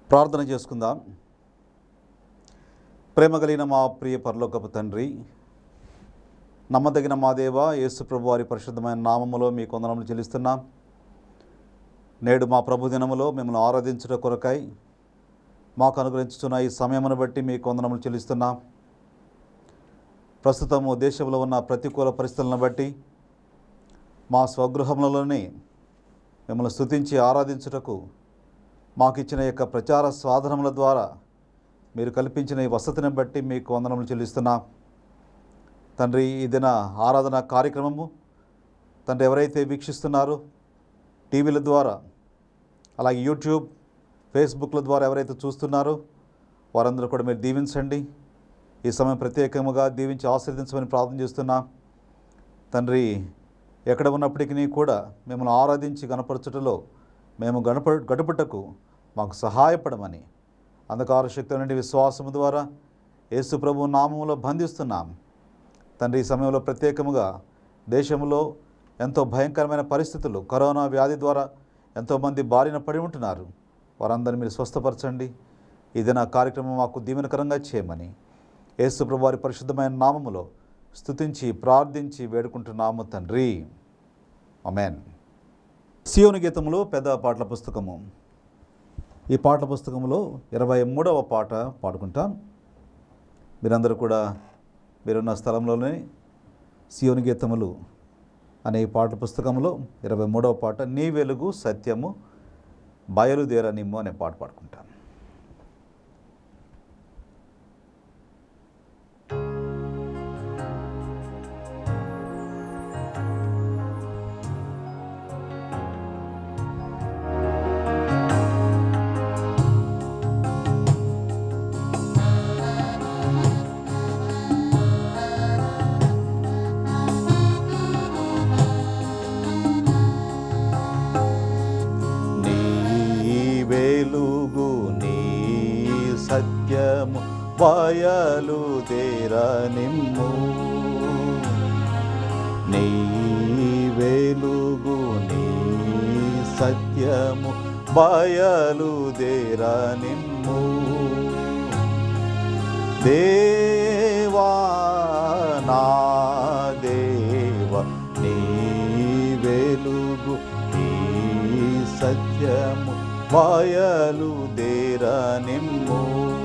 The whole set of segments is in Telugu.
ప్రార్థన చేసుకుందాం ప్రేమ కలిగిన మా ప్రియ పరలోకపు తండ్రి నమ్మదగిన మా దేవ యేసు ప్రభు వారి పరిశుద్ధమైన నామములో మీ కొందనములు చెల్లిస్తున్నాం నేడు మా ప్రభు దినములో మిమ్మల్ని ఆరాధించుట కొరకై మాకు అనుగ్రహించుతున్న ఈ సమయమును బట్టి మీ కొందనములు చెల్లిస్తున్నాం ప్రస్తుతము దేశంలో ఉన్న ప్రతికూల పరిస్థితులను బట్టి మా స్వగృహములలోనే మిమ్మల్ని స్తుతించి ఆరాధించుటకు మాకు ఇచ్చిన యొక్క ప్రచార సాధనముల ద్వారా మీరు కల్పించిన ఈ వసతిని బట్టి మీకు వందనములు చెల్లిస్తున్నాం తండ్రి ఈ దిన ఆరాధన కార్యక్రమము తండ్రి ఎవరైతే వీక్షిస్తున్నారో టీవీల ద్వారా అలాగే యూట్యూబ్ ఫేస్బుక్ల ద్వారా ఎవరైతే చూస్తున్నారో వారందరూ కూడా మీరు దీవించండి ఈ సమయం ప్రత్యేకముగా దీవించి ఆశీర్వదించమని ప్రార్థన చేస్తున్నాం తండ్రి ఎక్కడ ఉన్నప్పటికీ కూడా మిమ్మల్ని ఆరాధించి గణపరచుటలో మేము గణప గడుపుటకు మాకు సహాయపడమని అంధకార శక్తి నుండి విశ్వాసము ద్వారా యేసు ప్రభు నామములో బంధిస్తున్నాం తండ్రి ఈ సమయంలో ప్రత్యేకముగా దేశంలో ఎంతో భయంకరమైన పరిస్థితులు కరోనా వ్యాధి ద్వారా ఎంతోమంది బారిన పడి ఉంటున్నారు వారందరినీ మీరు స్వస్థపరచండి ఇది నా కార్యక్రమం మాకు దీవెనకరంగా చేయమని యేసు ప్రభు వారి పరిశుద్ధమైన నామములో స్తుతించి ప్రార్థించి వేడుకుంటున్నాము తండ్రి అమెన్ సియోని గీతములో పెద్ద పాటల పుస్తకము ఈ పాటల పుస్తకంలో ఇరవై మూడవ పాట పాడుకుంటాం మీరందరూ కూడా మీరున్న స్థలంలోనే సియోని గీతములు అనే ఈ పాటల పుస్తకంలో ఇరవై మూడవ పాట నీ వెలుగు సత్యము బయలుదేర నిమ్ము అనే పాట పాడుకుంటాం నీ వెలుగు నీ సత్యము బయలుదేర నిమ్ము నీ వెలుగు నీ సత్యము బయలుదేర నిమ్ము దేవా నా దేవ నీ వెలుగు నీ సత్యము బయలుదేర నిమ్ము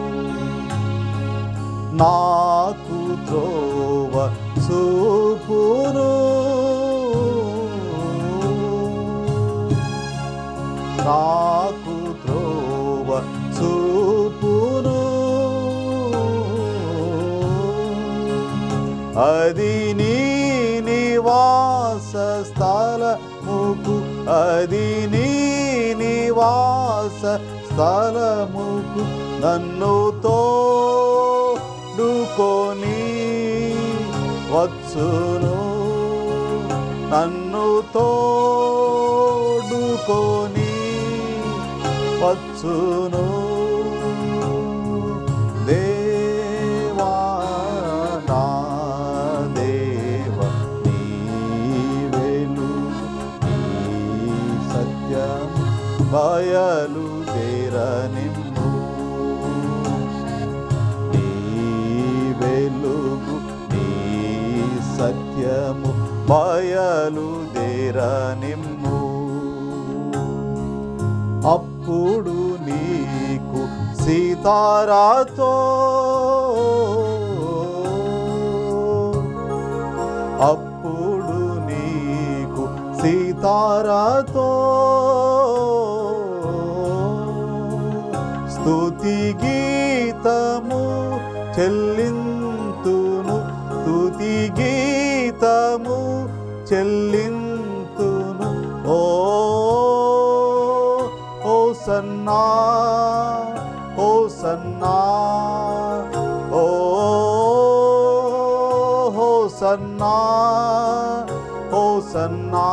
నాకు త్రోవ చూపును నాకు త్రోవ చూపును అది నీ నివాస స్థలముకు అది నీ నివాస స్థలముకు నన్ను తోడుకొని వచ్చును నన్ను తోడుకొని వచ్చును దేవా నా దేవ నీ వెలుగు నీ సత్యం బయలుదేర నిమ్ము నీ వెలుగు నీ సత్యము బయలుదేర నిమ్ము అప్పుడు నీకు సీతారాతో అప్పుడు నీకు సీతారాతో స్తుతి గీతము చెల్లింతును స్తుతి గీతము చెల్లింతును ఓ ఓ సన్నా ఓ సన్నా ఓ హో సన్నా ఓ సన్నా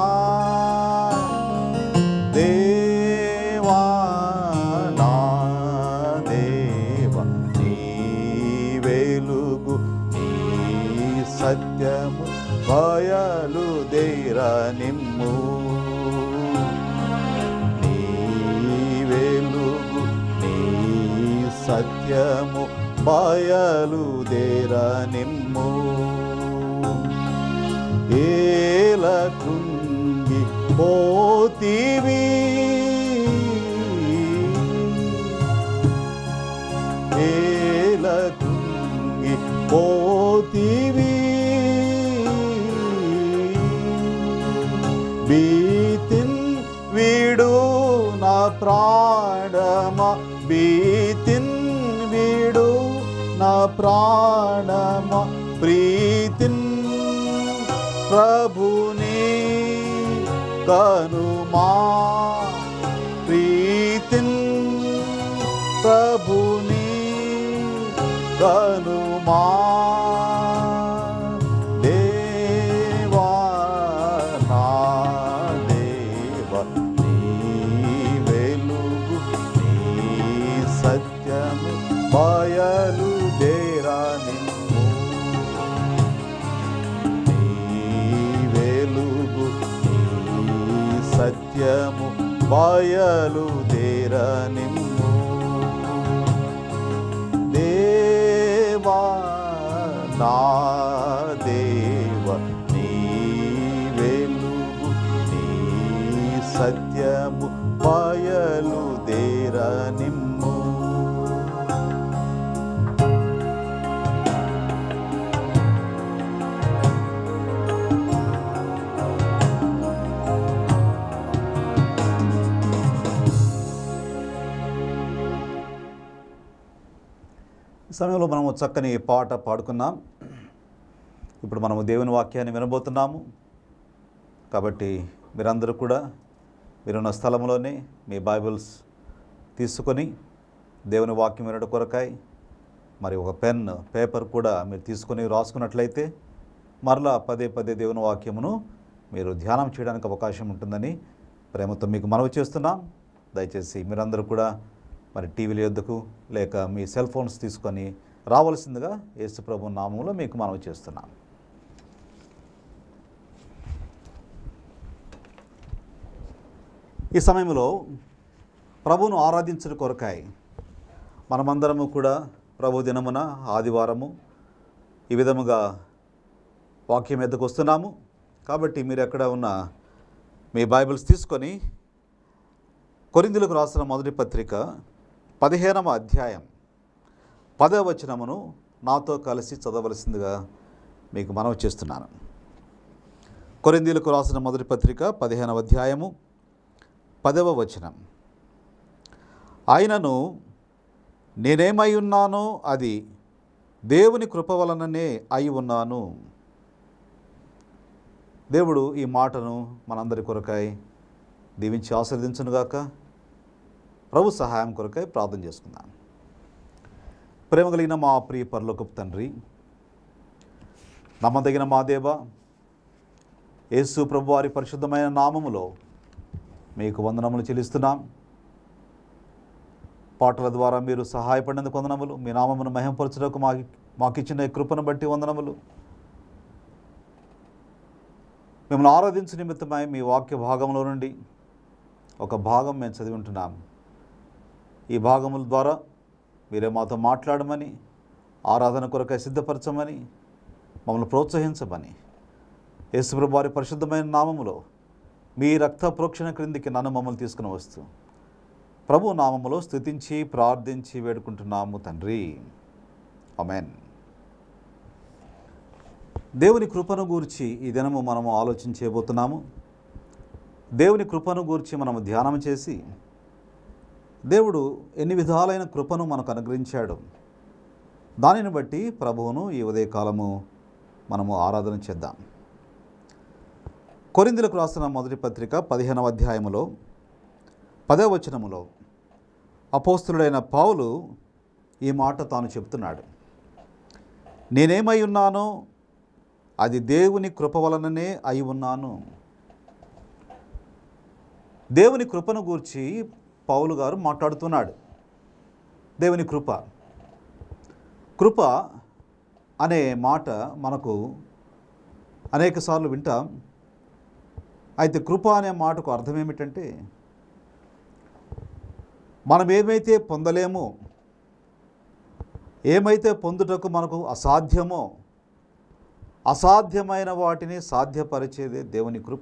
దేవా నా దేవ నీ వెలుగు నీ సత్యము బయలుదేర నిమ్ము నీ వెలుగు నీ సత్యము బయలుదేర నిమ్ము ఏల కృంగి పోతివి ఏల కృంగి పోతివి బీతిన్ వీడు నా ప్రాణమా బీతిన్ వీడు నా ప్రాణమా ప్రీతిన్ ప్రభుని కనుమా ప్రీతిన్ ప్రభుని కనుమా దేవా నా దేవ నీ వెలుగు నీ సత్యము బయలుదేరా నిన్ను నీ వెలుగు నీ సత్యము బయలుదేర నిన్ను దేవా నా దేవ నీ వెలుగు నీ సత్యము బయలుదేర నిమ్ము ఈ సమయంలో మనము చక్కని పాట పాడుకున్నాం ఇప్పుడు మనము దేవుని వాక్యాన్ని వినబోతున్నాము కాబట్టి మీరందరూ కూడా మీరున్న స్థలంలోనే మీ బైబిల్స్ తీసుకొని దేవుని వాక్యం వినడం కొరకాయి మరి ఒక పెన్ పేపర్ కూడా మీరు తీసుకొని రాసుకున్నట్లయితే మరలా పదే పదే దేవుని వాక్యమును మీరు ధ్యానం చేయడానికి అవకాశం ఉంటుందని ప్రేమతో మీకు మనవి చేస్తున్నాం దయచేసి మీరందరూ కూడా మరి టీవీల యొద్దకు లేక మీ సెల్ ఫోన్స్ తీసుకొని రావాల్సిందిగా యేసు ప్రభు నామంలో మీకు మనవి చేస్తున్నాం ఈ సమయంలో ప్రభువును ఆరాధించడం కొరకాయి మనమందరము కూడా ప్రభు దినమున ఆదివారము ఈ విధముగా వాక్యం ఎద్దకు వస్తున్నాము కాబట్టి మీరు ఎక్కడ ఉన్న మీ బైబిల్స్ తీసుకొని కొరిందులకు రాసిన మొదటి పత్రిక పదిహేనవ అధ్యాయం పదవ వచనమును నాతో కలిసి చదవలసిందిగా మీకు మనవి చేస్తున్నాను కొరిందీలకు రాసిన మొదటి పత్రిక పదిహేనవ అధ్యాయము పదవ వచనం ఆయనను నేనేమై ఉన్నానో అది దేవుని కృప వలననే అయి ఉన్నాను దేవుడు ఈ మాటను మనందరి కొరకై దీవించి ఆశీర్వదించునుగాక ప్రభు సహాయం కొరకై ప్రార్థన చేసుకుందాం ప్రేమ కలిగిన మా ప్రియ పరలోకపు తండ్రి నమ్మదగిన మా దేవ యేసు ప్రభు వారి పరిశుద్ధమైన నామములో మీకు వందనములు చెల్లిస్తున్నాం పాటల ద్వారా మీరు సహాయపడినందుకు వందనములు మీ నామమును మహింపరచుటకు మా మాకిచ్చిన ఈ కృపను బట్టి వందనములు మిమ్మల్ని ఆరాధించు నిమిత్తమై మీ వాక్య భాగంలో నుండి ఒక భాగం మేము చదివి ఉంటున్నాం ఈ భాగముల ద్వారా మీరే మాతో మాట్లాడమని ఆరాధన కొరకై సిద్ధపరచమని మమ్మల్ని ప్రోత్సహించమని యేసుప్రభు వారి పరిశుద్ధమైన నామములో మీ రక్త ప్రోక్షణ క్రిందికి నన్ను మమ్మల్ని తీసుకుని వస్తూ ప్రభు నామములో స్థుతించి ప్రార్థించి వేడుకుంటున్నాము తండ్రి అమెన్ దేవుని కృపను గూర్చి ఈ దినము మనము ఆలోచించబోతున్నాము దేవుని కృపను గూర్చి మనము ధ్యానం చేసి దేవుడు ఎన్ని విధాలైన కృపను మనకు అనుగ్రహించాడు దానిని బట్టి ప్రభువును ఈ ఉదయకాలము మనము ఆరాధన చేద్దాం కొరిందులకు రాసిన మొదటి పత్రిక పదిహేనవ అధ్యాయములో పదవ వచనములో అపోస్తులుడైన పావులు ఈ మాట తాను చెప్తున్నాడు నేనేమై ఉన్నానో అది దేవుని కృప వలననే అయి ఉన్నాను దేవుని కృపను గూర్చి పౌలు గారు మాట్లాడుతున్నాడు దేవుని కృప కృప అనే మాట మనకు అనేకసార్లు వింటాం అయితే కృప అనే మాటకు అర్థం ఏమిటంటే మనం ఏమైతే పొందలేమో ఏమైతే పొందుటకు మనకు అసాధ్యమో అసాధ్యమైన వాటిని సాధ్యపరిచేదే దేవుని కృప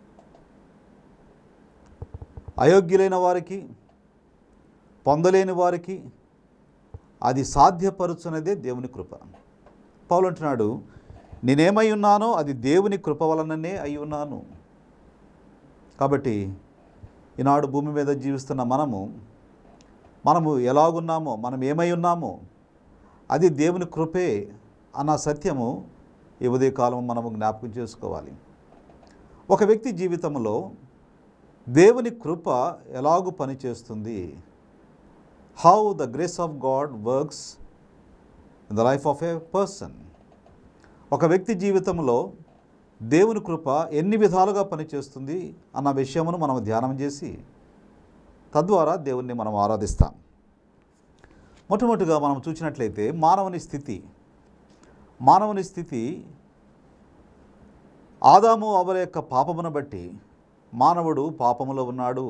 అయోగ్యులైన వారికి పొందలేని వారికి అది సాధ్యపరుచున్నదే దేవుని కృప పౌలు అంటున్నాడు నేనేమై ఉన్నానో అది దేవుని కృప వలననే అయి ఉన్నాను కాబట్టి ఈనాడు భూమి మీద జీవిస్తున్న మనము మనము ఎలాగున్నామో మనం ఏమై ఉన్నామో అది దేవుని కృపే అన్న సత్యము ఈ ఉదయకాలం మనము జ్ఞాపకం చేసుకోవాలి ఒక వ్యక్తి జీవితంలో దేవుని కృప ఎలాగూ పనిచేస్తుంది how the grace of God works in the life of a person ఒక వ్యక్తి జీవితంలో దేవుని కృప ఎన్ని విధాలుగా పనిచేస్తుంది అన్న విషయమును మనం ధ్యానం చేసి తద్వారా దేవుణ్ణి మనం ఆరాధిస్తాం మొట్టమొదటిగా మనం చూసినట్లయితే మానవుని స్థితి మానవుని స్థితి ఆదాము అవల యొక్క పాపమును బట్టి మానవుడు పాపములో ఉన్నాడు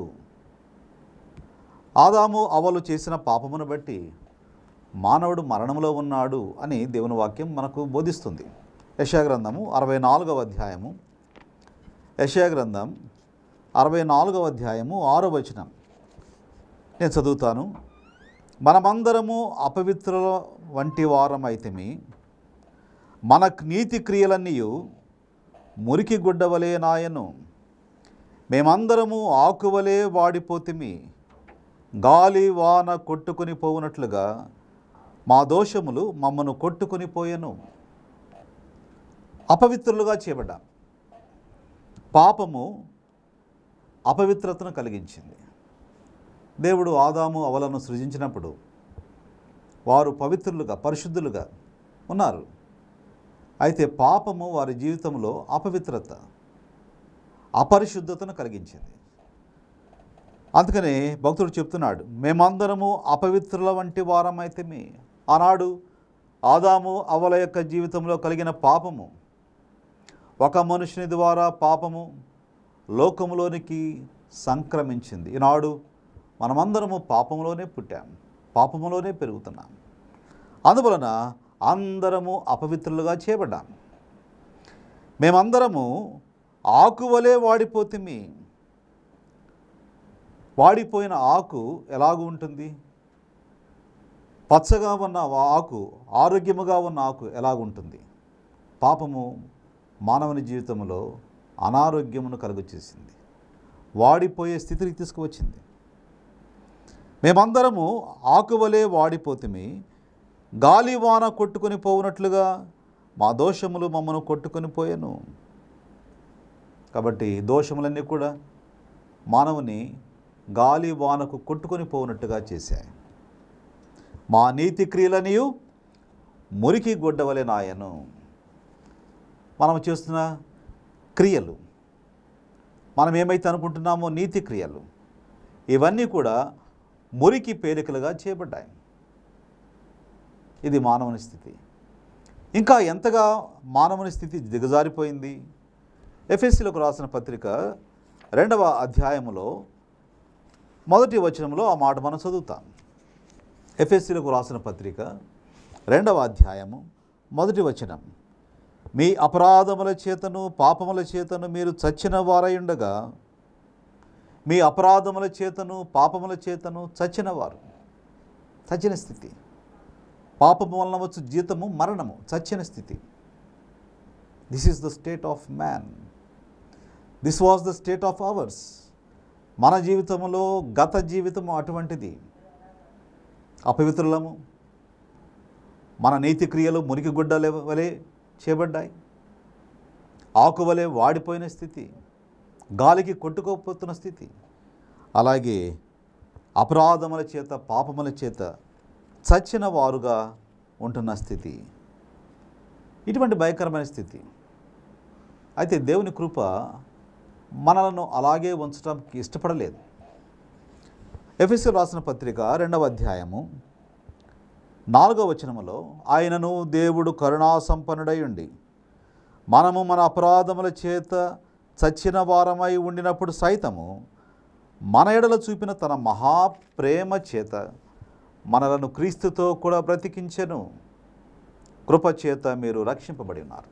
ఆదాము అవలు చేసిన పాపమును బట్టి మానవుడు మరణంలో ఉన్నాడు అని దేవుని వాక్యం మనకు బోధిస్తుంది యశాగ్రంథము అరవై నాలుగవ అధ్యాయము యశాగ్రంథం అరవై నాలుగవ అధ్యాయము ఆరో వచనం నేను చదువుతాను మనమందరము అపవిత్రుల వంటి వారం అయితేమి మన నీతి క్రియలన్నీ మురికి గుడ్డవలే నాయను మేమందరము ఆకువలే వాడిపోతిమి గాలి వాన కొట్టుకుని పోవునట్లుగా మా దోషములు మమ్మను కొట్టుకుని పోయెను అపవిత్రులుగా చేయబడ్డాం పాపము అపవిత్రతను కలిగించింది దేవుడు ఆదాము అవలను సృజించినప్పుడు వారు పవిత్రులుగా పరిశుద్ధులుగా ఉన్నారు అయితే పాపము వారి జీవితంలో అపవిత్రత అపరిశుద్ధతను కలిగించింది అందుకనే భక్తుడు చెప్తున్నాడు మేమందరము అపవిత్రుల వంటి వారమైతే మీ ఆనాడు ఆదాము అవల యొక్క జీవితంలో కలిగిన పాపము ఒక మనుషుని ద్వారా పాపము లోకములోనికి సంక్రమించింది ఈనాడు మనమందరము పాపంలోనే పుట్టాం పాపములోనే పెరుగుతున్నాం అందువలన అందరము అపవిత్రులుగా చేయబడ్డాం మేమందరము ఆకువలే వాడిపోతిమి వాడిపోయిన ఆకు ఎలాగూ ఉంటుంది పచ్చగా ఉన్న ఆ ఆకు ఆరోగ్యముగా ఉన్న ఆకు ఎలాగుంటుంది పాపము మానవుని జీవితంలో అనారోగ్యమును కలుగు చేసింది వాడిపోయే స్థితికి తీసుకువచ్చింది మేమందరము ఆకువలే వాడిపోతిమి గాలి వాన కొట్టుకొని పోవునట్లుగా మా దోషములు మమ్మను కొట్టుకొని పోయాను కాబట్టి దోషములన్నీ కూడా మానవుని గాలి వానకు కొట్టుకొని పోవునట్టుగా చేశాయి మా నీతి క్రియలనియు మురికి గొడ్డవలే నాయను మనం చేస్తున్న క్రియలు మనం ఏమైతే అనుకుంటున్నామో నీతి క్రియలు ఇవన్నీ కూడా మురికి పేలికలుగా చేయబడ్డాయి ఇది మానవుని స్థితి ఇంకా ఎంతగా మానవుని స్థితి దిగజారిపోయింది ఎఫ్ఎస్సీలకు రాసిన పత్రిక రెండవ అధ్యాయములో మొదటి వచనంలో ఆ మాట మనం చదువుతాం ఎఫ్ఎస్సీలకు రాసిన పత్రిక రెండవ అధ్యాయము మొదటి వచనం మీ అపరాధముల చేతను పాపముల చేతను మీరు చచ్చిన వారయుండగా మీ అపరాధముల చేతను పాపముల చేతను చచ్చిన వారు చచ్చిన స్థితి పాపము వలన వచ్చు జీతము మరణము చచ్చిన స్థితి this is the state of man this was the state of ours మన జీవితంలో గత జీవితము అటువంటిది అపవిత్రులము మన నీతి క్రియలు మురికి గుడ్డల వలె చేయబడ్డాయి ఆకు వలె వాడిపోయిన స్థితి గాలికి కొట్టుకోపోతున్న స్థితి అలాగే అపరాధముల చేత పాపముల చేత చచ్చిన వారుగా ఉంటున్న స్థితి ఇటువంటి భయంకరమైన స్థితి అయితే దేవుని కృప మనలను అలాగే ఉంచడానికి ఇష్టపడలేదు ఎఫ్ఎస్సి రాసిన పత్రిక రెండవ అధ్యాయము నాలుగవ వచనములో ఆయనను దేవుడు కరుణాసంపన్నుడై ఉండి మనము మన అపరాధముల చేత చచ్చిన వారమై ఉండినప్పుడు సైతము మన ఎడల చూపిన తన మహాప్రేమ చేత మనలను క్రీస్తుతో కూడా బ్రతికించెను కృపచేత మీరు రక్షింపబడి ఉన్నారు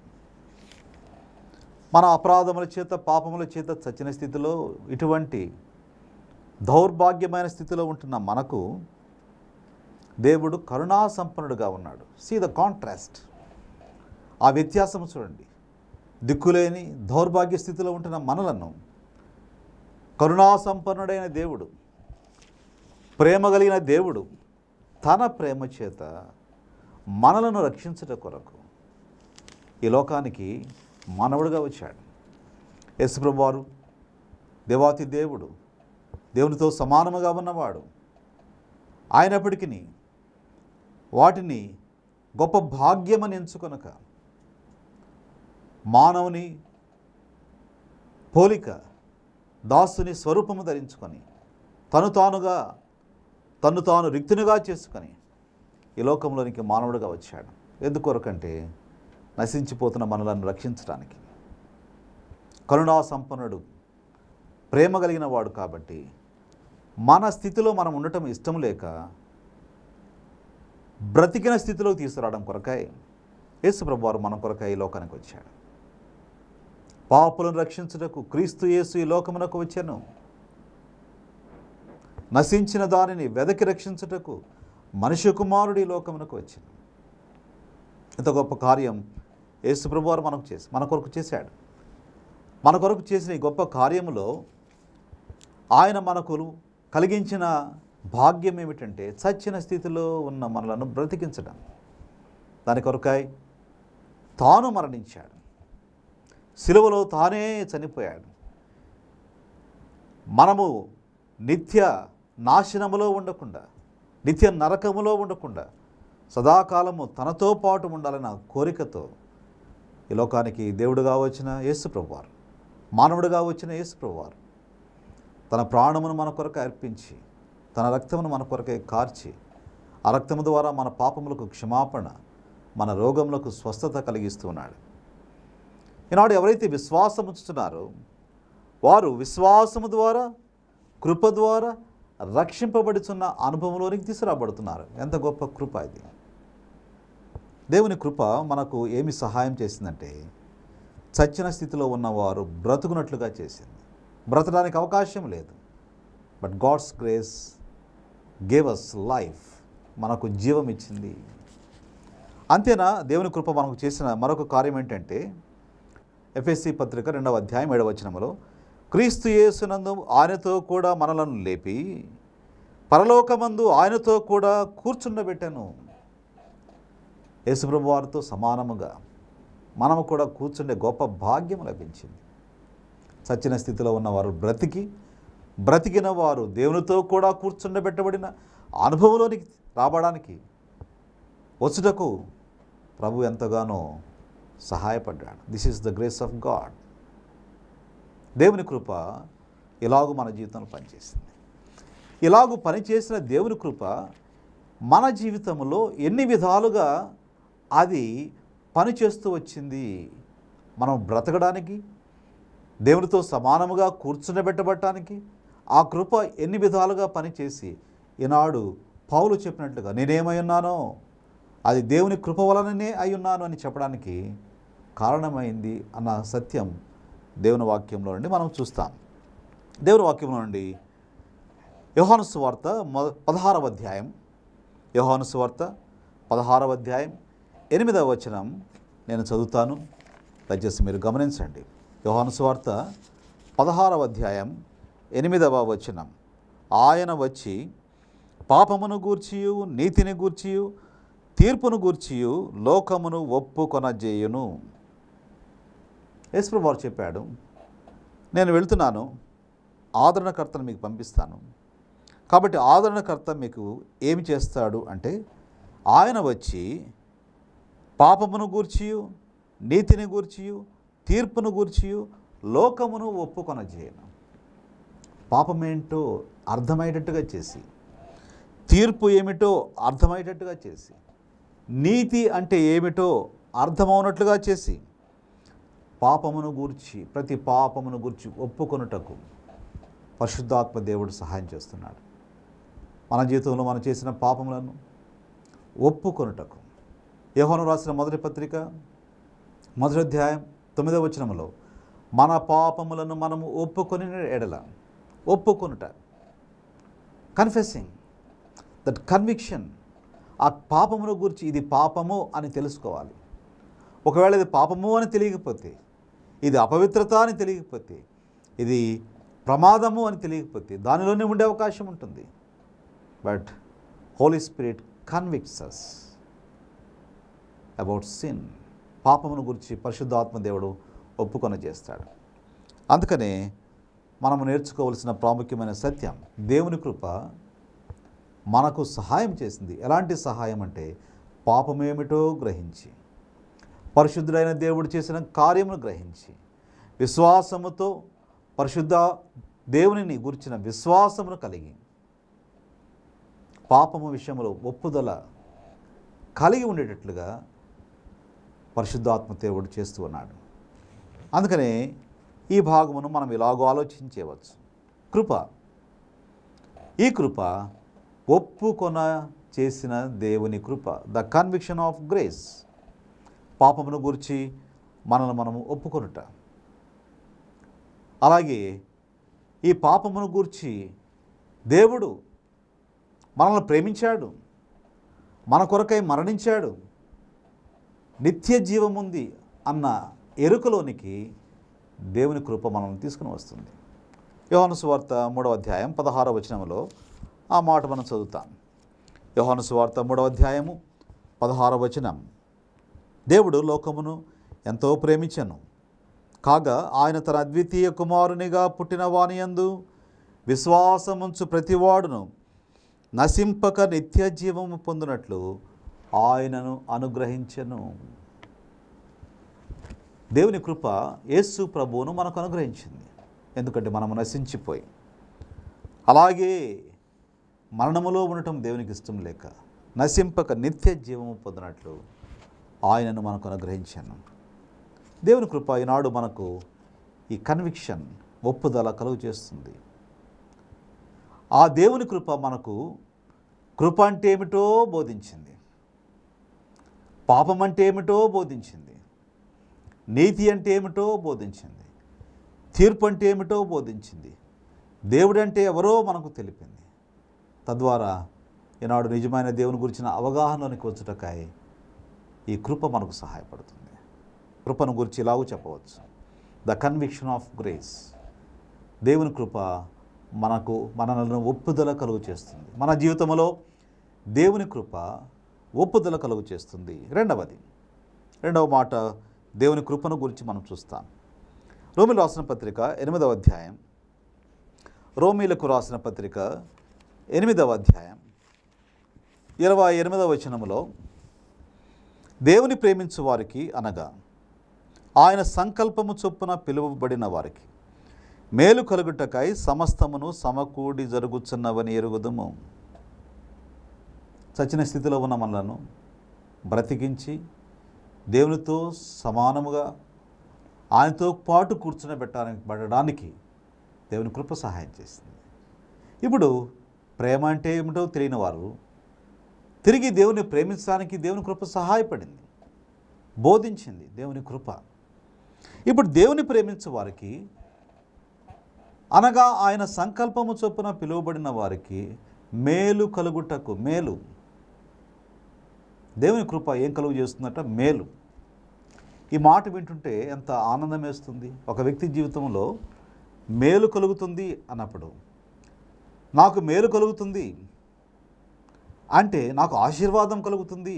మన అపరాధముల చేత పాపముల చేత చచ్చిన స్థితిలో ఇటువంటి దౌర్భాగ్యమైన స్థితిలో ఉంటున్న మనకు దేవుడు కరుణా సంపన్నుడుగా ఉన్నాడు సీ ద కాంట్రాస్ట్ ఆ వ్యత్యాసం చూడండి దిక్కులేని దౌర్భాగ్య స్థితిలో ఉంటున్న మనలను కరుణా సంపన్నుడైన దేవుడు ప్రేమ కలిగిన దేవుడు తన ప్రేమ చేత మనలను రక్షించుట కొరకు ఈ లోకానికి మానవుడిగా వచ్చాడు యేసుప్రభు వారు దేవాతి దేవుడు దేవునితో సమానముగా ఉన్నవాడు అయినప్పటికీ వాటిని గొప్ప భాగ్యమని ఎంచుకొనక మానవుని పోలిక దాసుని స్వరూపము ధరించుకొని తను తానుగా తను తాను రిక్తునిగా చేసుకొని ఈ లోకంలోనికి మానవుడిగా వచ్చాడు ఎందుకొరకంటే నశించిపోతున్న మనలను రక్షించడానికి కరుణా సంపన్నుడు ప్రేమ కలిగిన వాడు కాబట్టి మన స్థితిలో మనం ఉండటం ఇష్టం లేక బ్రతికిన స్థితిలో తీసుకురావడం కొరకై యేసుప్రభు వారు మన కొరకై ఈ లోకానికి వచ్చాడు పాపులను రక్షించుటకు క్రీస్తు యేసు ఈ లోకమునకు వచ్చాను నశించిన దానిని వెదకి రక్షించుటకు మనుష్య కుమారుడు ఈ లోకమునకు వచ్చాను ఇంత గొప్ప కార్యం యేసుప్రభు వారు మనకు చేసి మన కొరకు చేశాడు మన కొరకు చేసిన ఈ గొప్ప కార్యములో ఆయన మనకు కలిగించిన భాగ్యం ఏమిటంటే చచ్చిన స్థితిలో ఉన్న మనలను బ్రతికించడం దాని కొరకై తాను మరణించాడు సిలువలో తానే చనిపోయాడు మనము నిత్య నాశనములో ఉండకుండా నిత్య నరకములో ఉండకుండా సదాకాలము తనతో పాటు ఉండాలన్న కోరికతో ఈ లోకానికి దేవుడుగా వచ్చిన యేసుప్రభువారు మానవుడిగా వచ్చిన యేసుప్రభువారు తన ప్రాణమును మన కొరకు అర్పించి తన రక్తమును మన కొరకై కార్చి ఆ రక్తము ద్వారా మన పాపములకు క్షమాపణ మన రోగములకు స్వస్థత కలిగిస్తున్నాడు ఈనాడు ఎవరైతే విశ్వాసం ఉంచుతున్నారో వారు విశ్వాసము ద్వారా కృప ద్వారా రక్షింపబడుతున్న అనుభవంలోనికి తీసుకురాబడుతున్నారు ఎంత గొప్ప కృప ఇది దేవుని కృప మనకు ఏమి సహాయం చేసిందంటే చచ్చిన స్థితిలో ఉన్నవారు బ్రతుకున్నట్లుగా చేసింది బ్రతడానికి అవకాశం లేదు but God's grace gave us life మనకు జీవం ఇచ్చింది అంతేనా దేవుని కృప మనకు చేసిన మరొక కార్యం ఏంటంటే ఎఫ్ఎస్సి పత్రిక రెండవ అధ్యాయం ఏడవ వచనములో క్రీస్తు యేసునందు ఆయనతో కూడా మనలను లేపి పరలోకమందు ఆయనతో కూడా కూర్చుండబెట్టాను యేసుప్రభు వారితో సమానముగా మనము కూడా కూర్చుండే గొప్ప భాగ్యం లభించింది చచ్చిన స్థితిలో ఉన్నవారు బ్రతికి బ్రతికిన వారు దేవునితో కూడా కూర్చుండబెట్టబడిన అనుభవంలోనికి రావడానికి వచ్చుటకు ప్రభు ఎంతగానో సహాయపడ్డాడు this is the grace of God దేవుని కృప ఇలాగూ మన జీవితంలో పనిచేసింది ఇలాగూ పనిచేసిన దేవుని కృప మన జీవితంలో ఎన్ని విధాలుగా అది పనిచేస్తూ వచ్చింది మనం బ్రతకడానికి దేవునితో సమానముగా కూర్చుండబెట్టబడటానికి ఆ కృప ఎన్ని విధాలుగా పనిచేసి ఈనాడు పౌలు చెప్పినట్లుగా నేనేమై ఉన్నానో అది దేవుని కృప వలననే అయి ఉన్నాను అని చెప్పడానికి కారణమైంది అన్న సత్యం దేవుని వాక్యంలో నుండి మనం చూస్తాం దేవుని వాక్యంలో నుండి యోహాను సువార్త మొ పదహారవ అధ్యాయం యోహాను సువార్త పదహారవ అధ్యాయం ఎనిమిదవ వచనం నేను చదువుతాను దయచేసి మీరు గమనించండి యోహాను సువార్త పదహారవ అధ్యాయం ఎనిమిదవ వచనం ఆయన వచ్చి పాపమును గూర్చియు నీతిని గూర్చియు తీర్పును గూర్చియు లోకమును ఒప్పుకొనజేయును యేసుప్రభు వారు చెప్పాడు నేను వెళ్తున్నాను ఆదరణకర్తను మీకు పంపిస్తాను కాబట్టి ఆదరణకర్త మీకు ఏమి చేస్తాడు అంటే ఆయన వచ్చి పాపమును గూర్చియు నీతిని గూర్చియు తీర్పును గూర్చియు లోకమును ఒప్పుకొనజేయను పాపమేంటో అర్థమయ్యేటట్టుగా చేసి తీర్పు ఏమిటో అర్థమయ్యేటట్టుగా చేసి నీతి అంటే ఏమిటో అర్థమవునట్లుగా చేసి పాపమును గూర్చి ప్రతి పాపమును గూర్చి ఒప్పుకొనుటకు పరిశుద్ధాత్మ దేవుడు సహాయం చేస్తున్నాడు మన జీవితంలో మనం చేసిన పాపములను ఒప్పుకొనుటకు యోహాను రాసిన మొదటి పత్రిక మొదటి అధ్యాయం తొమ్మిదవ వచనములో మన పాపములను మనము ఒప్పుకొని ఎడల ఒప్పుకొనుట కన్ఫెసింగ్ దట్ కన్విక్షన్ ఆ పాపమును గురించి ఇది పాపము అని తెలుసుకోవాలి ఒకవేళ ఇది పాపము అని తెలియకపోతే ఇది అపవిత్రత అని తెలియకపోతే ఇది ప్రమాదము అని తెలియకపోతే దానిలోనే ఉండే అవకాశం ఉంటుంది but Holy Spirit convicts us about sin పాపమును గురించి పరిశుద్ధాత్మ దేవుడు ఒప్పుకొన చేస్తాడు అందుకనే మనము నేర్చుకోవలసిన ప్రాముఖ్యమైన సత్యం దేవుని కృప మనకు సహాయం చేసింది ఎలాంటి సహాయం అంటే పాపమేమిటో గ్రహించి పరిశుద్ధుడైన దేవుడు చేసిన కార్యమును గ్రహించి విశ్వాసముతో పరిశుద్ధ దేవునిని గురించిన విశ్వాసమును కలిగి పాపము విషయంలో ఒప్పుదల కలిగి ఉండేటట్లుగా పరిశుద్ధాత్మ దేవుడు చేస్తూ ఉన్నాడు అందుకనే ఈ భాగమును మనం ఇలాగో ఆలోచించవచ్చు కృప ఈ కృప ఒప్పుకొన చేసిన దేవుని కృప ద కన్విక్షన్ ఆఫ్ గ్రేస్ పాపమును గురించి మనల్ని మనము ఒప్పుకొనుట అలాగే ఈ పాపమును గూర్చి దేవుడు మనల్ని ప్రేమించాడు మన కొరకై మరణించాడు నిత్య జీవం ఉంది అన్న ఎరుకలోనికి దేవుని కృప మనల్ని తీసుకుని వస్తుంది యోహాను సువార్త మూడవ అధ్యాయం పదహారవ వచనంలో ఆ మాట మనం చదువుతాం యోహాను సువార్త మూడవ అధ్యాయము పదహారవ వచనం దేవుడు లోకమును ఎంతో ప్రేమించను కాగా ఆయన తన అద్వితీయ కుమారునిగా పుట్టిన వానియందు విశ్వాసముంచు ప్రతివాడును నశింపక నిత్య జీవము పొందినట్లు ఆయనను అనుగ్రహించెను దేవుని కృప యేసు ప్రభువును మనకు అనుగ్రహించింది ఎందుకంటే మనము నశించిపోయి అలాగే మరణములో ఉండటం దేవునికి ఇష్టం లేక నశింపక నిత్య జీవము పొందినట్లు ఆయనను మనకు అనుగ్రహించాను దేవుని కృప ఈనాడు మనకు ఈ కన్విక్షన్ ఒప్పుదల కలుగు చేస్తుంది ఆ దేవుని కృప మనకు కృప అంటే ఏమిటో బోధించింది పాపం అంటే ఏమిటో బోధించింది నీతి అంటే ఏమిటో బోధించింది తీర్పు అంటే ఏమిటో బోధించింది దేవుడు అంటే ఎవరో మనకు తెలిపింది తద్వారా ఈనాడు నిజమైన దేవుని గురించిన అవగాహనలోనికి వచ్చుటకాయ ఈ కృప మనకు సహాయపడుతుంది కృపను గురించి ఇలాగూ చెప్పవచ్చు ద కన్విక్షన్ ఆఫ్ గ్రేస్ దేవుని కృప మనకు మనలను ఒప్పుదల కలుగు చేస్తుంది మన జీవితంలో దేవుని కృప ఒప్పుదల కలుగు చేస్తుంది రెండవది రెండవ మాట దేవుని కృపను గురించి మనం చూస్తాం రోమిలు రాసిన పత్రిక ఎనిమిదవ అధ్యాయం రోమిలకు రాసిన పత్రిక ఎనిమిదవ అధ్యాయం ఇరవై ఎనిమిదవ వచనములో దేవుని ప్రేమించు వారికి అనగా ఆయన సంకల్పము చొప్పున పిలువబడిన వారికి మేలు కలుగుటకై సమస్తమును సమకూడి జరుగుచున్నవని ఎరుగుదము చచ్చిన స్థితిలో ఉన్న మనలను బ్రతికించి దేవునితో సమానముగా ఆయనతో పాటు కూర్చునబెట్టడానికి పడడానికి దేవుని కృప సహాయం చేసింది ఇప్పుడు ప్రేమ అంటే ఏమిటో తెలియని వారు తిరిగి దేవుని ప్రేమించడానికి దేవుని కృప సహాయపడింది బోధించింది దేవుని కృప ఇప్పుడు దేవుని ప్రేమించే వారికి అనగా ఆయన సంకల్పము చొప్పున పిలువబడిన వారికి మేలు కలుగుటకు మేలు దేవుని కృప ఏం కలుగు చేస్తుందట మేలు ఈ మాట వింటుంటే ఎంత ఆనందం వేస్తుంది ఒక వ్యక్తి జీవితంలో మేలు కలుగుతుంది అన్నప్పుడు నాకు మేలు కలుగుతుంది అంటే నాకు ఆశీర్వాదం కలుగుతుంది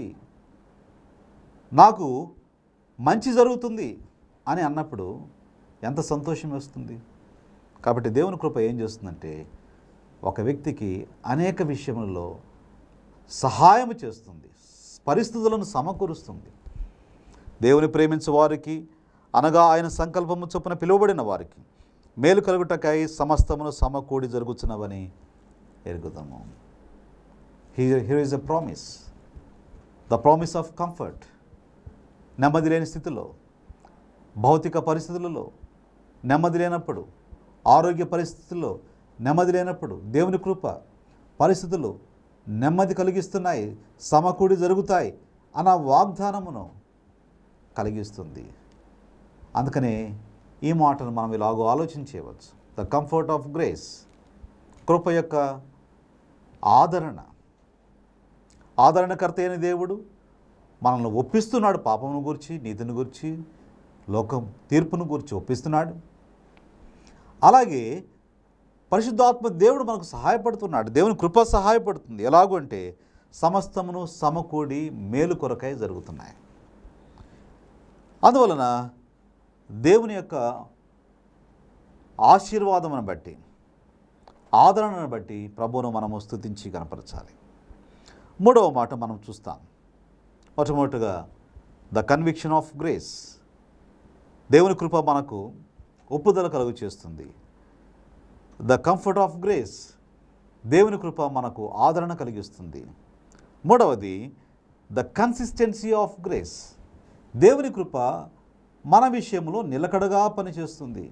నాకు మంచి జరుగుతుంది అని అన్నప్పుడు ఎంత సంతోషం వేస్తుంది కాబట్టి దేవుని కృప ఏం చేస్తుందంటే ఒక వ్యక్తికి అనేక విషయములలో సహాయం చేస్తుంది పరిస్థితులను సమకూరుస్తుంది దేవుని ప్రేమించే వారికి అనగా ఆయన సంకల్పము చొప్పున పిలువబడిన వారికి మేలు కలుగుటకై సమస్తమును సమకూడి జరుగుతున్నవని ఎరుగుదాము here is a promise the promise of comfort నెమ్మది లేని స్థితిలో భౌతిక పరిస్థితులలో నెమ్మది లేనప్పుడు ఆరోగ్య పరిస్థితుల్లో నెమ్మది లేనప్పుడు దేవుని కృప పరిస్థితులు నెమ్మది కలిగిస్తున్నాయి సమకూడి జరుగుతాయి అన్న వాగ్దానమును కలిగిస్తుంది అందుకనే ఈ మాటను మనం ఇలాగో ఆలోచించేయవచ్చు ద కంఫర్ట్ ఆఫ్ గ్రేస్ కృప యొక్క ఆదరణ ఆదరణకర్త అయిన దేవుడు మనల్ని ఒప్పిస్తున్నాడు పాపమును గురించి నీతిని గురించి లోకం తీర్పును గురించి ఒప్పిస్తున్నాడు అలాగే పరిశుద్ధాత్మ దేవుడు మనకు సహాయపడుతున్నాడు దేవుని కృప సహాయపడుతుంది ఎలాగూ అంటే సమస్తమును సమకూడి మేలు కొరకై జరుగుతున్నాయి అందువలన దేవుని యొక్క ఆశీర్వాదమును బట్టి ఆదరణను బట్టి ప్రభువును మనము స్తుతించి కనపరచాలి మూడవ మాట మనం చూస్తాం మొట్టమొదటిగా ద కన్విక్షన్ ఆఫ్ గ్రేస్ దేవుని కృప మనకు ఒప్పుదల కలుగు చేస్తుంది ద కంఫర్ట్ ఆఫ్ గ్రేస్ దేవుని కృప మనకు ఆదరణ కలిగిస్తుంది మూడవది ద కన్సిస్టెన్సీ ఆఫ్ గ్రేస్ దేవుని కృప మన విషయంలో నిలకడగా పనిచేస్తుంది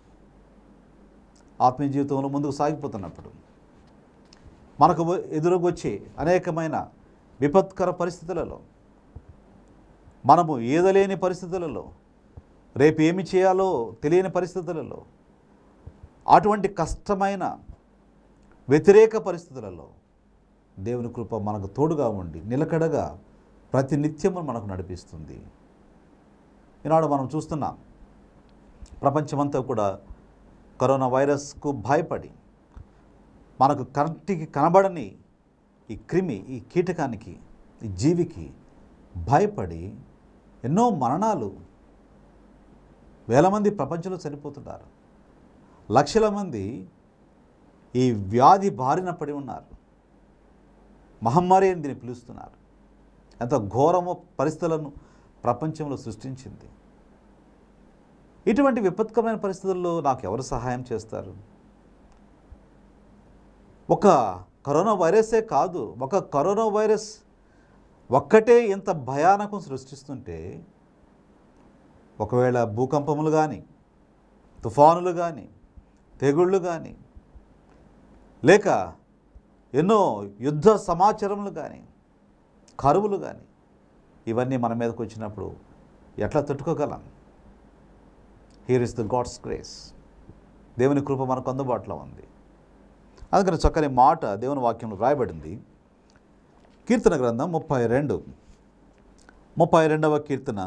ఆత్మీయ జీవితంలో ముందుకు సాగిపోతున్నప్పుడు మనకు ఎదురుకు వచ్చే అనేకమైన విపత్కర పరిస్థితులలో మనము ఈదలేని పరిస్థితులలో రేపు ఏమి చేయాలో తెలియని పరిస్థితులలో అటువంటి కష్టమైన వ్యతిరేక పరిస్థితులలో దేవుని కృప మనకు తోడుగా ఉండి నిలకడగా ప్రతి నిత్యము మనకు నడిపిస్తుంది ఈనాడు మనం చూస్తున్నాం ప్రపంచమంతా కూడా కరోనా వైరస్కు భయపడి మనకు కంటికి కనబడని ఈ క్రిమి ఈ కీటకానికి ఈ జీవికి భయపడి ఎన్నో మరణాలు వేల మంది ప్రపంచంలో చనిపోతున్నారు లక్షల మంది ఈ వ్యాధి బారిన పడి ఉన్నారు మహమ్మారి అని దీన్ని పిలుస్తున్నారు ఎంత ఘోరమో పరిస్థితులను ప్రపంచంలో సృష్టించింది ఇటువంటి విపత్కరమైన పరిస్థితుల్లో నాకు ఎవరు సహాయం చేస్తారు ఒక కరోనా వైరసే కాదు ఒక కరోనా వైరస్ ఒక్కటే ఇంత భయానకం సృష్టిస్తుంటే ఒకవేళ భూకంపములు కానీ తుఫానులు కానీ తెగుళ్ళు కానీ లేక ఎన్నో యుద్ధ సమాచారములు కానీ కరువులు కానీ ఇవన్నీ మన మీదకి వచ్చినప్పుడు ఎట్లా తట్టుకోగలం here is the God's grace దేవుని కృప మనకు అందుబాటులో ఉంది అందుకని చక్కని మాట దేవుని వాక్యంలో రాయబడింది కీర్తన గ్రంథం ముప్పై రెండు ముప్పై రెండవ కీర్తన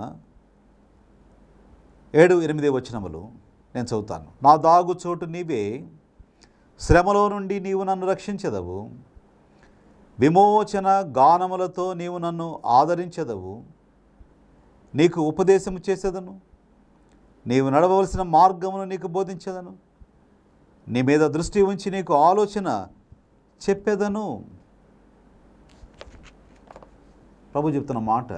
ఏడు ఎనిమిది వచనములు నేను చదువుతాను నా దాగు చోటు నీవే శ్రమలో నుండి నీవు నన్ను రక్షించదవు విమోచన గానములతో నీవు నన్ను ఆదరించదవు నీకు ఉపదేశము చేసేదను నీవు నడవలసిన మార్గమును నీకు బోధించదను నీ మీద దృష్టి ఉంచి నీకు ఆలోచన చెప్పేదను ప్రభు చెప్తున్న మాట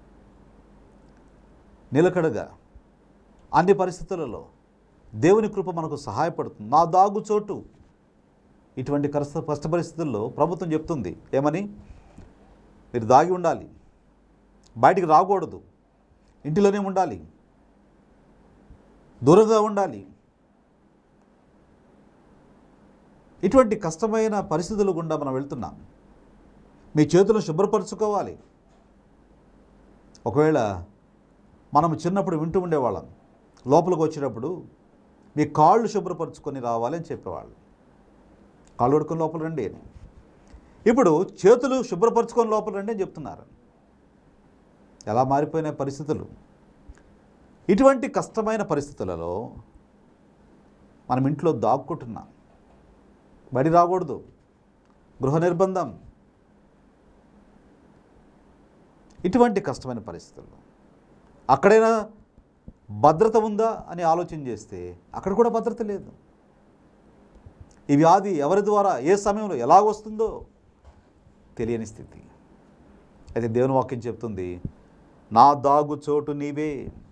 నిలకడగా అన్ని పరిస్థితులలో దేవుని కృప మనకు సహాయపడుతుంది నా దాగు చోటు ఇటువంటి కష్ట కష్ట పరిస్థితుల్లో ప్రభుత్వం చెప్తుంది ఏమని మీరు దాగి ఉండాలి బయటికి రాకూడదు ఇంటిలోనే ఉండాలి దూరంగా ఉండాలి ఇటువంటి కష్టమైన పరిస్థితులు గుండా మనం వెళ్తున్నాం మీ చేతులను శుభ్రపరచుకోవాలి ఒకవేళ మనం చిన్నప్పుడు వింటూ ఉండేవాళ్ళం లోపలికి వచ్చేటప్పుడు మీ కాళ్ళు శుభ్రపరచుకొని రావాలి అని చెప్పేవాళ్ళు కాళ్ళు కడుక్కొని లోపల రండి అని ఇప్పుడు చేతులు శుభ్రపరచుకొని లోపల రండి అని చెప్తున్నారు ఎలా మారిపోయిన పరిస్థితులు ఇటువంటి కష్టమైన పరిస్థితులలో మనం ఇంట్లో దాక్కుంటున్నాం బడి రాకూడదు గృహ నిర్బంధం ఇటువంటి కష్టమైన పరిస్థితుల్లో అక్కడైనా భద్రత ఉందా అని ఆలోచన చేస్తే అక్కడ కూడా భద్రత లేదు ఈ వ్యాధి ఎవరి ద్వారా ఏ సమయంలో ఎలా వస్తుందో తెలియని స్థితి అయితే దేవుని వాక్యం చెప్తుంది నా దాగు చోటు నీవే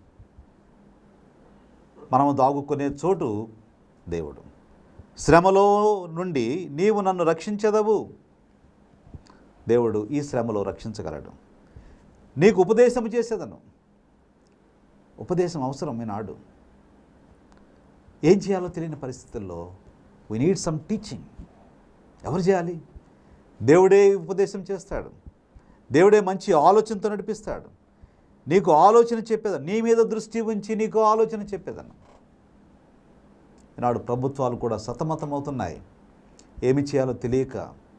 మనము దాగుకునే చోటు దేవుడు శ్రమలో నుండి నీవు నన్ను రక్షించదవు దేవుడు ఈ శ్రమలో రక్షించగలడు నీకు ఉపదేశం చేసేదను ఉపదేశం అవసరం ఈనాడు ఏం చేయాలో తెలియని పరిస్థితుల్లో వీ నీడ్ సమ్ టీచింగ్ ఎవరు చేయాలి దేవుడే ఉపదేశం చేస్తాడు దేవుడే మంచి ఆలోచనతో నడిపిస్తాడు నీకు ఆలోచన చెప్పేదాన్ని నీ మీద దృష్టి ఉంచి నీకు ఆలోచన చెప్పేదన్న ఈనాడు ప్రభుత్వాలు కూడా సతమతమవుతున్నాయి ఏమి చేయాలో తెలియక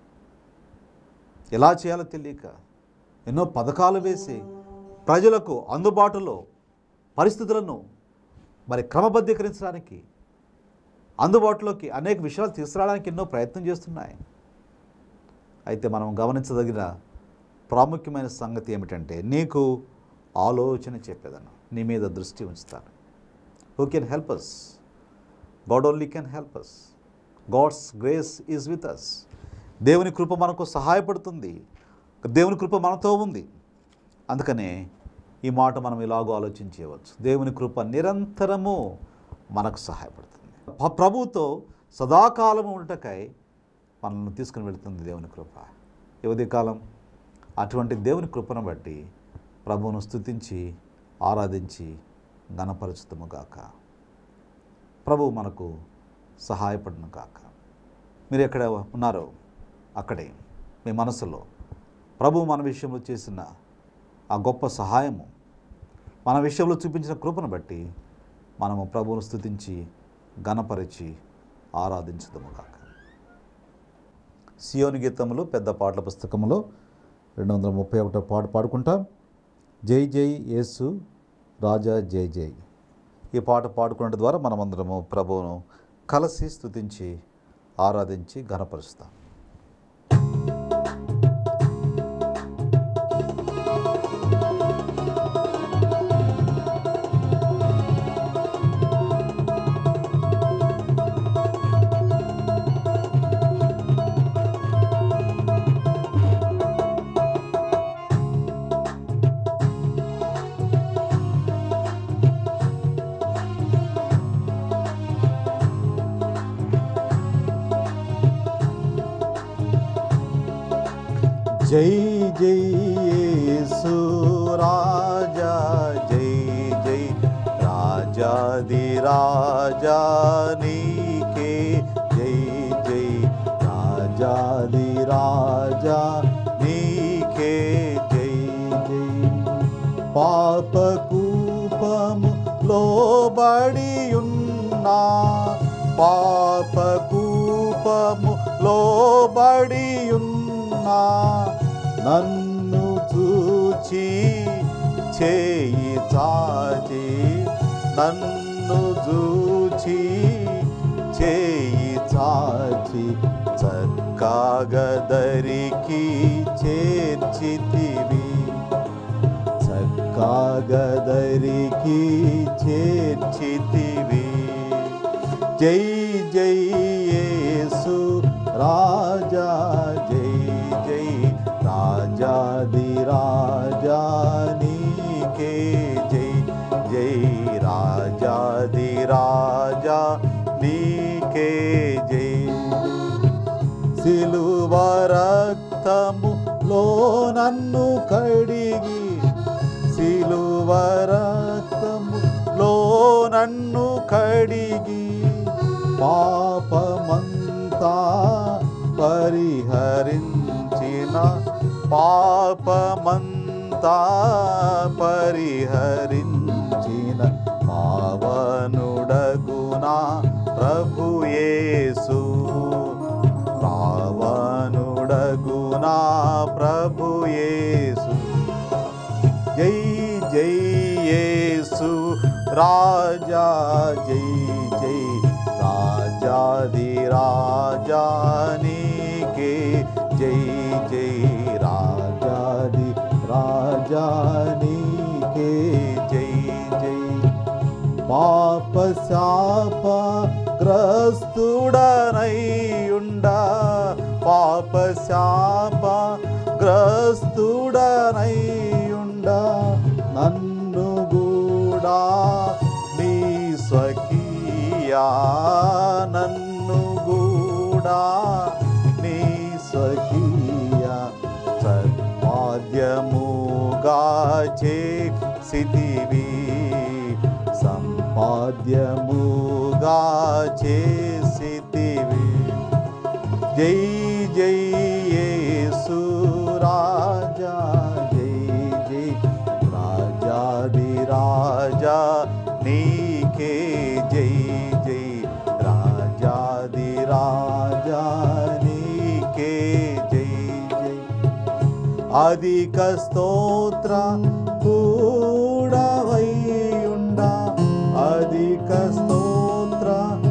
ఎలా చేయాలో తెలియక ఎన్నో పథకాలు వేసి ప్రజలకు అందుబాటులో పరిస్థితులను మరి క్రమబద్ధీకరించడానికి అందుబాటులోకి అనేక విషయాలు తీసుకురావడానికి ఎన్నో ప్రయత్నం చేస్తున్నాయి అయితే మనం గమనించదగిన ప్రాముఖ్యమైన సంగతి ఏమిటంటే నీకు ఆలోచన చెప్పేదను నీ మీద దృష్టి ఉంచుతాను who can help us God only can help us God's grace is with us దేవుని కృప మనకు సహాయపడుతుంది దేవుని కృప మనతో ఉంది అందుకనే ఈ మాట మనం ఇలాగో ఆలోచించవచ్చు దేవుని కృప నిరంతరము మనకు సహాయపడుతుంది ప- ప్రభువుతో సదాకాలము ఉండటకై మనల్ని తీసుకుని వెళుతుంది దేవుని కృప యువతి కాలం అటువంటి దేవుని కృపను బట్టి ప్రభువును స్తుతించి ఆరాధించి గణపరచుతము గాక ప్రభువు మనకు సహాయపడును గాక మీరు ఎక్కడ ఉన్నారో అక్కడే మీ మనసులో ప్రభు మన విషయంలో చేసిన ఆ గొప్ప సహాయము మన విషయంలో చూపించిన కృపను బట్టి మనము ప్రభువును స్తుతించి గణపరిచి ఆరాధించుదము కాక సియోని గీతములు పెద్ద పాటల పుస్తకములో రెండు వందల ముప్పై ఒకటో పాట పాడుకుంటాం జై జై యేసు రాజా జై జై ఈ పాట పాడుకునే ద్వారా మనమందరము ప్రభువును కలసి స్తుతించి ఆరాధించి ఘనపరుస్తాం జై జై యేసు రాజా జై జై రాజాది రాజా నీకే జై జై రాజాది రాజా నీకే జై జై పాపకూపము లోబడి ఉన్నా పాపకూపము లోబడి ఉన్నా నన్ను చూచి చేయి చాచి నన్ను చూచి చేయి చాచి చక్కాగదరికి చేర్చితివి చక్కాగదరికి చేర్చితివి జై జై యేసు రాజా జై జై రాజాది రాజా నీకే జై జై రాజాది రాజా నీకే జై సిలువ రక్తములో నన్ను కడిగి సిలువ రక్తములో నన్ను కడిగి పాపమంతా పరిహరించిన పాపమంతా పరిహరించిన పావనుడగునా ప్రభుయేసు పావనుడగునా ప్రభుయేసు జై జై యేసు రాజా జై జై రాజాది రాజా నీకే జై జై రాజాది రాజా నీకే జై జై పాప శాప గ్రస్తుడనైయుండా పాప శాప గ్రస్తుడనైయుండా నన్ను కూడా నీ స్వకీయా నన్ను కూడా నీ స్వకీయ సత్పాద్యముగా చేసితివి సంపాద్యముగా చేసితివి జై జై రాజా జై జై రాజాది రాజా నీకే జై జై రాజాది రాజా నీకే జై జై అధిక స్తోత్ర కూడవైయుండా అధిక స్తోత్ర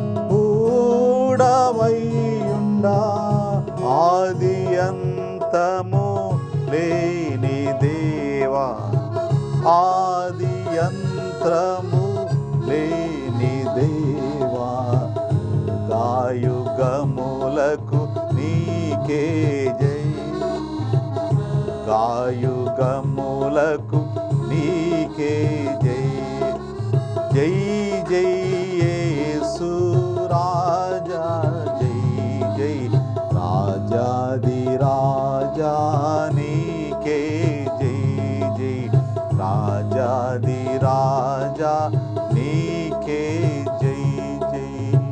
కూడవైయుండా ఆది అంతము లేని దేవా ఆది యంత్రము లేని దేవా గాయుగములకు నీకే జై గాయుగములకు నీకే జై జై జై యేసు రాజా జై జై రాజాది రాజా నీకే జై జై రాజాది రాజా నీకే జై జై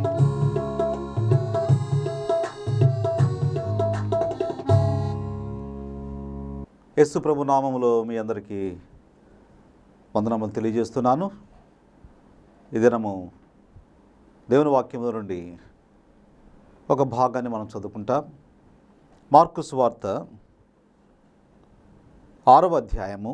యేసు ప్రభు నామములో మీ అందరికీ వందనములు తెలియజేస్తున్నాను ఈ దినము దేవుని వాక్యము నుండి ఒక భాగాన్ని మనం చదువుకుంటాం మార్కు సువార్త ఆరవ అధ్యాయము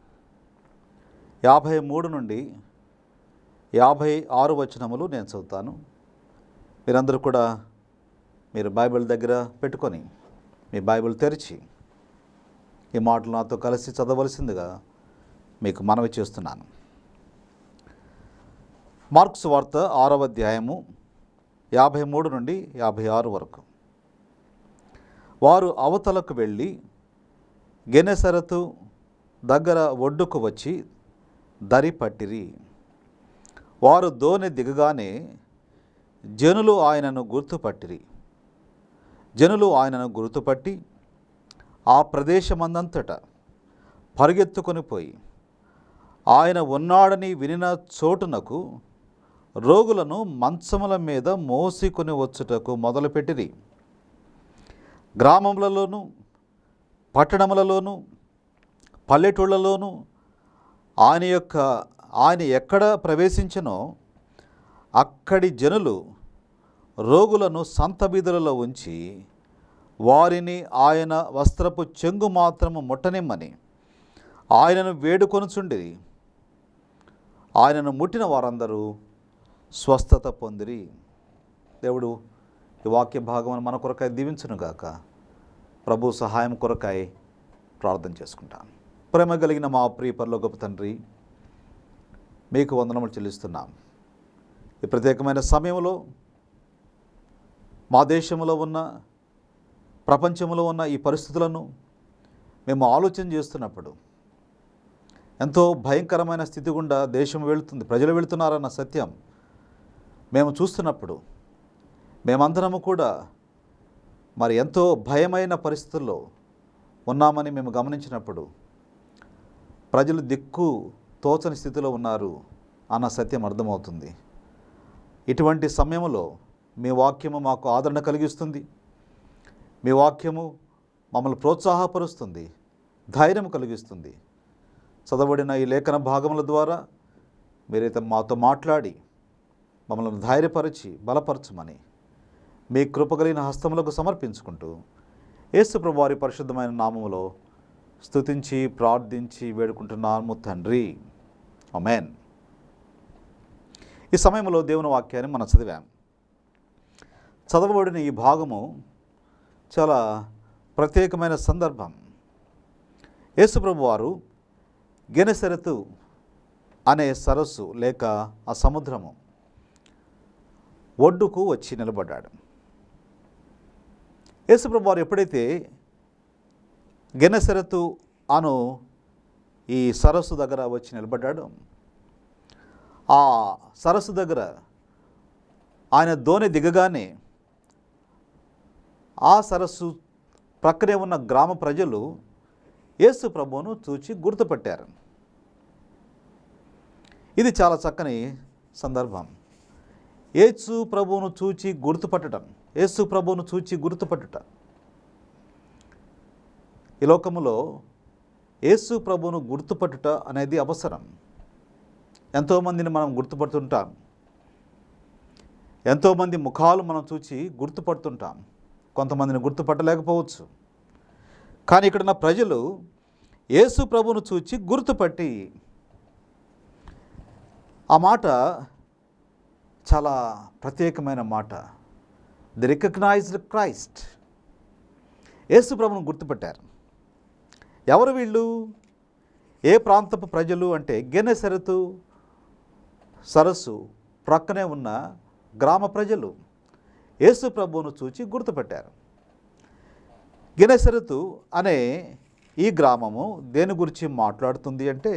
యాభై మూడు నుండి యాభై ఆరు వచనములు నేను చదువుతాను మీరందరూ కూడా మీరు బైబిల్ దగ్గర పెట్టుకొని మీ బైబిల్ తెరిచి ఈ మాటలు నాతో కలిసి చదవలసిందిగా మీకు మనవి చేస్తున్నాను మార్క్స్ వార్త ఆరవ అధ్యాయము యాభై మూడు నుండి యాభై ఆరు వరకు వారు అవతలకు వెళ్ళి గెనెసరతు దగ్గర ఒడ్డుకు వచ్చి దరి పట్టిరి వారు దోణి దిగగానే జనులు ఆయనను గుర్తుపట్టిరి జనులు ఆయనను గుర్తుపట్టి ఆ ప్రదేశమందంతటా పరిగెత్తుకొని పోయి ఆయన ఉన్నాడని వినిన చోటునకు రోగులను మంచముల మీద మోసికొని వచ్చుటకు మొదలుపెట్టిరి గ్రామములలోనూ పట్టణములలోనూ పల్లెటూళ్ళలోనూ ఆయన యొక్క ఆయన ఎక్కడ ప్రవేశించినో అక్కడి జనులు రోగులను సంత వీధులలో ఉంచి వారిని ఆయన వస్త్రపు చెంగు మాత్రము ముట్టనిమ్మని ఆయనను వేడుకొనుచుండిరి ఆయనను ముట్టిన వారందరూ స్వస్థత పొందిరి దేవుడు ఈ వాక్య భాగమును మన కొరకై దీవించునుగాక ప్రభు సహాయం కొరకై ప్రార్థన చేసుకుంటాను ప్రేమ కలిగిన మా ప్రియ పరలోకపు తండ్రి మీకు వందనములు చెల్లిస్తున్నాం ఈ ప్రత్యేకమైన సమయంలో మా దేశంలో ఉన్న ప్రపంచంలో ఉన్న ఈ పరిస్థితులను మేము ఆలోచన చేస్తున్నప్పుడు ఎంతో భయంకరమైన స్థితి గుండా దేశం వెళుతుంది ప్రజలు వెళుతున్నారన్న సత్యం మేము చూస్తున్నప్పుడు మేమందరము కూడా మరి ఎంతో భయమైన పరిస్థితుల్లో ఉన్నామని మేము గమనించినప్పుడు ప్రజలు దిక్కు తోచని స్థితిలో ఉన్నారు అన్న సత్యం అర్థమవుతుంది ఇటువంటి సమయంలో మీ వాక్యము మాకు ఆదరణ కలిగిస్తుంది మీ వాక్యము మమ్మల్ని ప్రోత్సాహపరుస్తుంది ధైర్యం కలిగిస్తుంది చదవబడిన ఈ లేఖన భాగముల ద్వారా మీరైతే మాతో మాట్లాడి మమ్మల్ని ధైర్యపరిచి బలపరచమని మీ కృపగలిగిన హస్తములకు సమర్పించుకుంటూ యేసుప్రభు వారి పరిశుద్ధమైన నామములో స్తుతించి ప్రార్థించి వేడుకుంటున్నాము తండ్రి అమెన్ ఈ సమయంలో దేవుని వాక్యాన్ని మనం చదివాం చదవబడిన ఈ భాగము చాలా ప్రత్యేకమైన సందర్భం యేసుప్రభు వారు గెనెసెరతు అనే సరస్సు లేక ఆ సముద్రము ఒడ్డుకు వచ్చి నిలబడ్డాడు యేసుప్రభు వారు ఎప్పుడైతే గెనెసెరతు అను ఈ సరస్సు దగ్గర వచ్చి నిలబడ్డాడు ఆ సరస్సు దగ్గర ఆయన దోణి దిగగానే ఆ సరస్సు ప్రక్కనే ఉన్న గ్రామ ప్రజలు యేసు ప్రభువును చూచి గుర్తుపట్టారు ఇది చాలా చక్కని సందర్భం యేసు ప్రభువును చూచి గుర్తుపట్టడం యేసు ప్రభువును చూచి గుర్తుపట్టుట ఈ లోకములో యేసు ప్రభువును గుర్తుపట్టుట అనేది అవసరం ఎంతోమందిని మనం గుర్తుపడుతుంటాం ఎంతోమంది ముఖాలు మనం చూచి గుర్తుపడుతుంటాం కొంతమందిని గుర్తుపట్టలేకపోవచ్చు కానీ ఇక్కడ ఉన్న ప్రజలు యేసు ప్రభువును చూచి గుర్తుపట్టి ఆ మాట చాలా ప్రత్యేకమైన మాట ది రికగ్నైజ్డ్ క్రైస్ట్ యేసు ప్రభువును గుర్తుపట్టారు ఎవరు వీళ్ళు ఏ ప్రాంతపు ప్రజలు అంటే గెనెసరతు సరస్సు ప్రక్కనే ఉన్న గ్రామ ప్రజలు యేసు ప్రభువును చూచి గుర్తుపెట్టారు గినెసరతు అనే ఈ గ్రామము దేని గురించి మాట్లాడుతుంది అంటే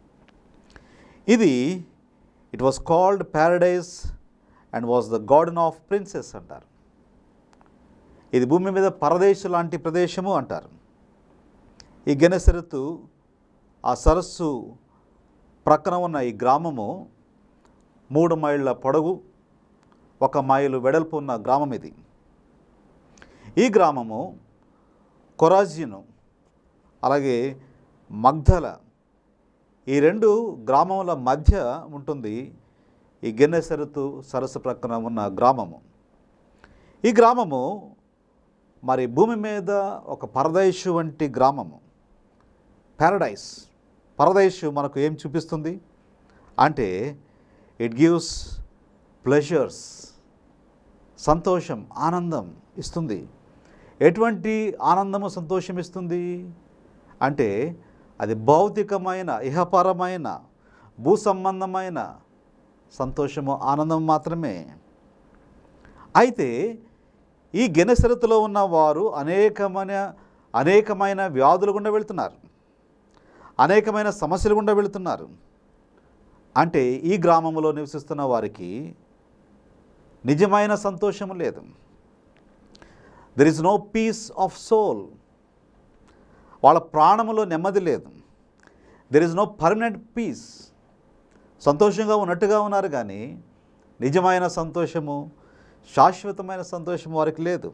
ఇది it was called paradise and was the garden of princes అంటారు ఇది భూమి మీద పరదేశు లాంటి ప్రదేశము అంటారు ఈ గెనెసరతు ఆ సరస్సు ప్రక్కన ఉన్న ఈ గ్రామము మూడు మైళ్ళ పొడవు ఒక మైలు వెడల్పు ఉన్న గ్రామం ఇది ఈ గ్రామము కొరాజిను అలాగే మగ్ధల ఈ రెండు గ్రామముల మధ్య ఉంటుంది ఈ గెన్నెసరతు సరస్సు ప్రక్కన ఉన్న గ్రామము ఈ గ్రామము మరి భూమి మీద ఒక పరదేశు వంటి గ్రామము పారడైస్ పరదేశు మనకు ఏం చూపిస్తుంది అంటే ఇట్ గివ్స్ ప్లెజర్స్ సంతోషం ఆనందం ఇస్తుంది ఎటువంటి ఆనందము సంతోషం ఇస్తుంది అంటే అది భౌతికమైన ఇహపరమైన భూ సంబంధమైన సంతోషము ఆనందం మాత్రమే అయితే ఈ గెనసరతులో ఉన్న వారు అనేకమైన అనేకమైన వ్యాధులు గుండా వెళుతున్నారు అనేకమైన సమస్యలు గుండా వెళుతున్నారు అంటే ఈ గ్రామంలో నివసిస్తున్న వారికి నిజమైన సంతోషము లేదు there is no peace of soul వాళ్ళ ప్రాణములో నెమ్మది లేదు there is no permanent peace సంతోషంగా ఉన్నట్టుగా ఉన్నారు కానీ నిజమైన సంతోషము శాశ్వతమైన సంతోషం వారికి లేదు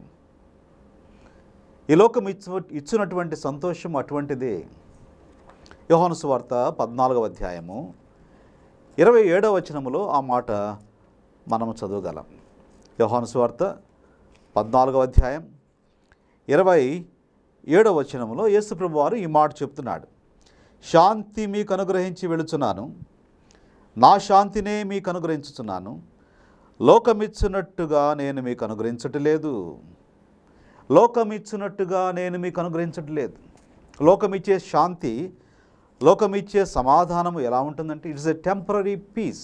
ఈ లోకం ఇచ్చు ఇచ్చినటువంటి సంతోషం అటువంటిదే యోహాను సువార్త పద్నాలుగవ అధ్యాయము ఇరవై ఏడవ వచనములో ఆ మాట మనము చదవగలం యోహాను సువార్త పద్నాలుగవ అధ్యాయం ఇరవై ఏడవ వచనములో యేసుప్రభు వారు ఈ మాట చెప్తున్నాడు శాంతి మీకు అనుగ్రహించి వెళుచున్నాను నా శాంతినే మీకు అనుగ్రహించుచున్నాను లోకమిచ్చినట్టుగా నేను మీకు అనుగ్రహించట్లేదు లోకమిచ్చినట్టుగా నేను మీకు అనుగ్రహించట్లేదు లోకమిచ్చే శాంతి లోకమిచ్చే సమాధానము ఎలా ఉంటుందంటే ఇట్స్ ఎ టెంపరీ పీస్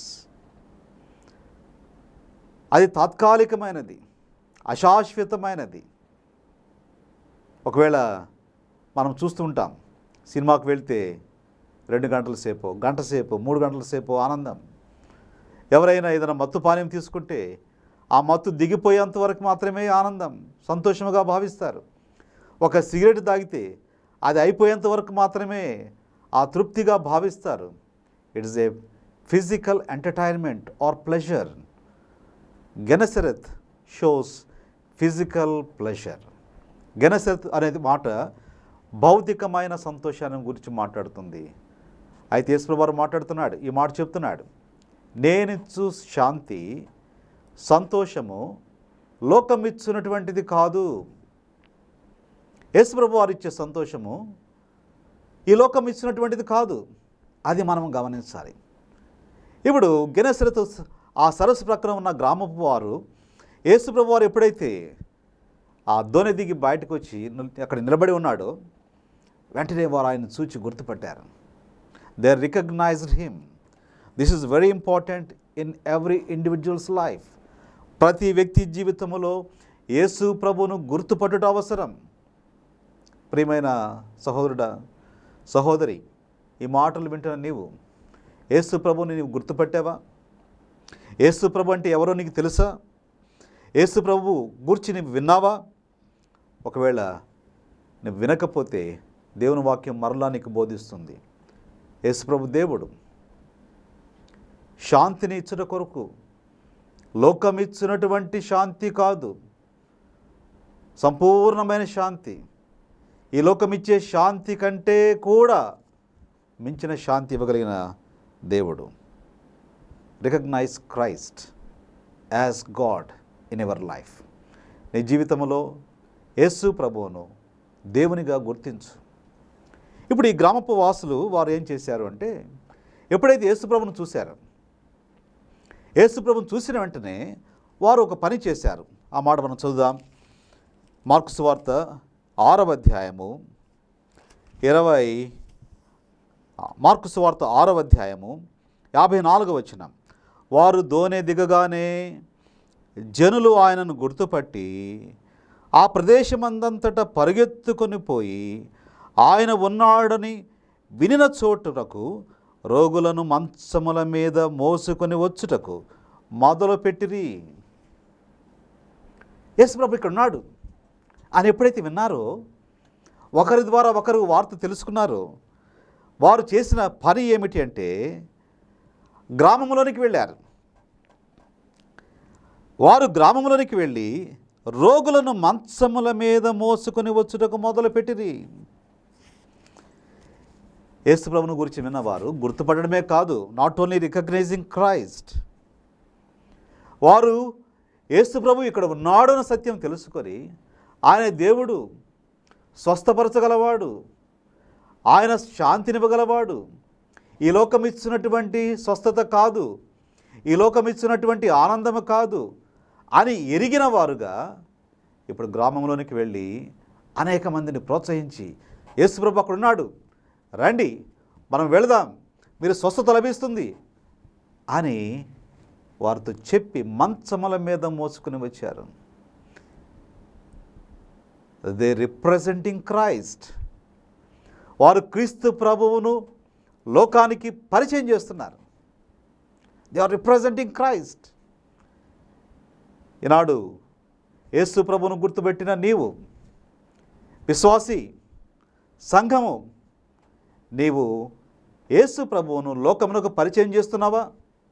అది తాత్కాలికమైనది అశాశ్వతమైనది ఒకవేళ మనం చూస్తూ ఉంటాం సినిమాకు వెళ్తే రెండు గంటల సేపు గంట సేపు మూడు గంటల సేపు ఆనందం ఎవరైనా ఏదైనా మత్తు పానీయం తీసుకుంటే ఆ మత్తు దిగిపోయేంత వరకు మాత్రమే ఆనందం సంతోషముగా భావిస్తారు ఒక సిగరెట్ తాగితే అది అయిపోయేంత వరకు మాత్రమే ఆ తృప్తిగా భావిస్తారు it's a physical entertainment or pleasure Gennesaret shows physical pleasure Gennesaret అనేది మాట భౌతికమైన సంతోషాన్ని గురించి మాట్లాడుతుంది అయితే యేసుప్రభు మాట్లాడుతున్నాడు ఈ మాట చెప్తున్నాడు నేనిచ్చు శాంతి సంతోషము లోకమిచ్చినటువంటిది కాదు యేసుప్రభు వారు ఇచ్చే సంతోషము ఈ లోకం ఇచ్చినటువంటిది కాదు అది మనం గమనించాలి ఇప్పుడు గినెసరతు ఆ సరస్సు ప్రక్కన ఉన్న గ్రామపు వారు యేసుప్రభు వారు ఎప్పుడైతే ఆ దోణి దిగి బయటకు వచ్చి నిల్- అక్కడ నిలబడి ఉన్నాడో వెంటనే వారు ఆయన చూచి గుర్తుపట్టారు they recognized him this is very important in every individuals life ప్రతి వ్యక్తి జీవితంలో యేసు ప్రభువును గుర్తుపట్టుట అవసరం ప్రియమైన సహోదరుడా సహోదరి ఈ మాటలు వింటున్న నీవు యేసు ప్రభుని నీవు గుర్తుపట్టావా యేసు ప్రభు అంటే ఎవరో నీకు తెలుసా యేసు ప్రభు గూర్చి నీవు విన్నావా ఒకవేళ నువ్వు వినకపోతే దేవుని వాక్యం మరలా నీకు బోధిస్తుంది యేసు ప్రభు దేవుడు శాంతిని ఇచ్చుట కొరకు లోకమిచ్చినటువంటి శాంతి కాదు సంపూర్ణమైన శాంతి ఈ లోకం ఇచ్చే శాంతి కంటే కూడా మించిన శాంతి ఇవ్వగలిగిన దేవుడు recognize Christ as God in ever life నీ జీవితంలో యేసు ప్రభువును దేవునిగా గుర్తించు ఇప్పుడు ఈ గ్రామపు వాసులు వారు ఏం చేశారు అంటే ఎప్పుడైతే యేసు ప్రభును చూశారు యేసు ప్రభుని చూసిన వెంటనే వారు ఒక పని చేశారు ఆ మాట మనం చదువుదాం మార్క్స్ వార్త ఆరవ అధ్యాయము ఇరవై మార్కు సువార్త ఆరవ అధ్యాయము యాభై నాలుగవ వచనం వారు దోనె దిగగానే జనులు ఆయనను గుర్తుపట్టి ఆ ప్రదేశమందంతట పరిగెత్తుకొని పోయి ఆయన ఉన్నాడని వినిన చోటునకు రోగులను మంచముల మీద మోసుకొని వచ్చుటకు మొదలుపెట్టిరి యేసుప్రభు ఇక్కడ ఉన్నాడు అని ఎప్పుడైతే విన్నారో ఒకరి ద్వారా ఒకరు వార్త తెలుసుకున్నారో వారు చేసిన పని ఏమిటి అంటే గ్రామంలోనికి వెళ్ళారు వారు గ్రామంలోనికి వెళ్ళి రోగులను మంచముల మీద మోసుకొని వచ్చుటకు మొదలుపెట్టిరి యేసుప్రభుని గురించి విన్నవారు గుర్తుపడడమే కాదు నాట్ ఓన్లీ రికగ్నైజింగ్ క్రైస్ట్ వారు యేసుప్రభు ఇక్కడ ఉన్నాడు అన్న సత్యం తెలుసుకొని ఆయన దేవుడు స్వస్థపరచగలవాడు ఆయన శాంతినివ్వగలవాడు ఈ లోకం ఇచ్చినటువంటి స్వస్థత కాదు ఈ లోకం ఇచ్చినటువంటి ఆనందం కాదు అని ఎరిగిన వారుగా ఇప్పుడు గ్రామంలోనికి వెళ్ళి అనేక మందిని ప్రోత్సహించి యేసుప్రభు అక్కడ ఉన్నాడు రండి మనం వెళదాం మీరు స్వస్థత లభిస్తుంది అని వారితో చెప్పి మంచముల మీద మోసుకుని వచ్చారు దే రిప్రజెంటింగ్ క్రైస్ట్ వారు క్రీస్తు ప్రభువును లోకానికి పరిచయం చేస్తున్నారు దే ఆర్ రిప్రజెంటింగ్ క్రైస్ట్ ఈనాడు యేసు ప్రభువును గుర్తుపెట్టిన నీవు విశ్వాసి సంఘము నీవు యేసు ప్రభువును లోకమునకు పరిచయం చేస్తున్నావా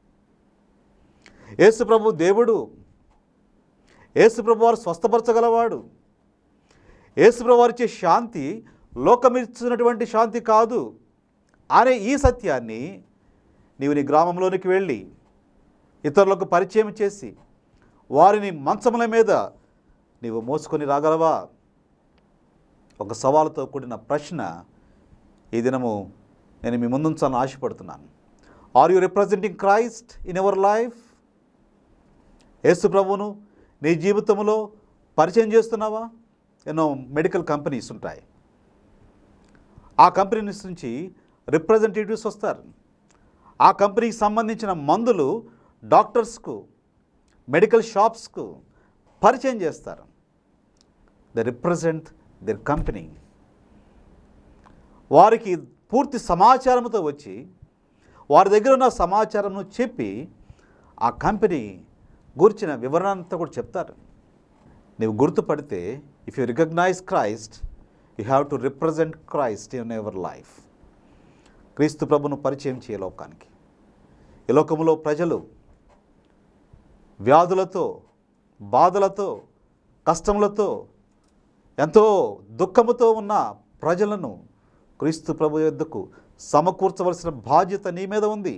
యేసు ప్రభు దేవుడు యేసు ప్రభు వారు స్వస్థపరచగలవాడు యేసు ప్రభు వారిచ్చే శాంతి లోకమిచ్చినటువంటి శాంతి కాదు అనే ఈ సత్యాన్ని నీవు నీ గ్రామంలోనికి వెళ్ళి ఇతరులకు పరిచయం చేసి వారిని మంచముల మీద నీవు మోసుకొని రాగలవా ఒక సవాలుతో కూడిన ప్రశ్న ఈ దినము నేను మీ ముందుంచాలని ఆశపడుతున్నాను are you representing Christ in ever life యేసు ప్రభువును నీ జీవితంలో పరిచయం చేస్తున్నావా ఎన్నో మెడికల్ కంపెనీస్ ఉంటాయి ఆ కంపెనీస్ నుంచి రిప్రజెంటేటివ్స్ వస్తారు ఆ కంపెనీకి సంబంధించిన మందులు డాక్టర్స్కు మెడికల్ షాప్స్కు పరిచయం చేస్తారు ద రిప్రజెంట్ దర్ కంపెనీ వారికి పూర్తి సమాచారంతో వచ్చి వారి దగ్గర ఉన్న సమాచారంను చెప్పి ఆ కంపెనీ గురించిన వివరణ అంతా కూడా చెప్తారు నీవు గుర్తుపడితే if you recognize Christ you have to represent Christ in ever life క్రీస్తు ప్రభును పరిచయం చేయ లోకానికి ఈ లోకములో ప్రజలు వ్యాధులతో బాధలతో కష్టములతో ఎంతో దుఃఖముతో ఉన్న ప్రజలను క్రీస్తు ప్రభు యొద్దకు సమకూర్చవలసిన బాధ్యత నీ మీద ఉంది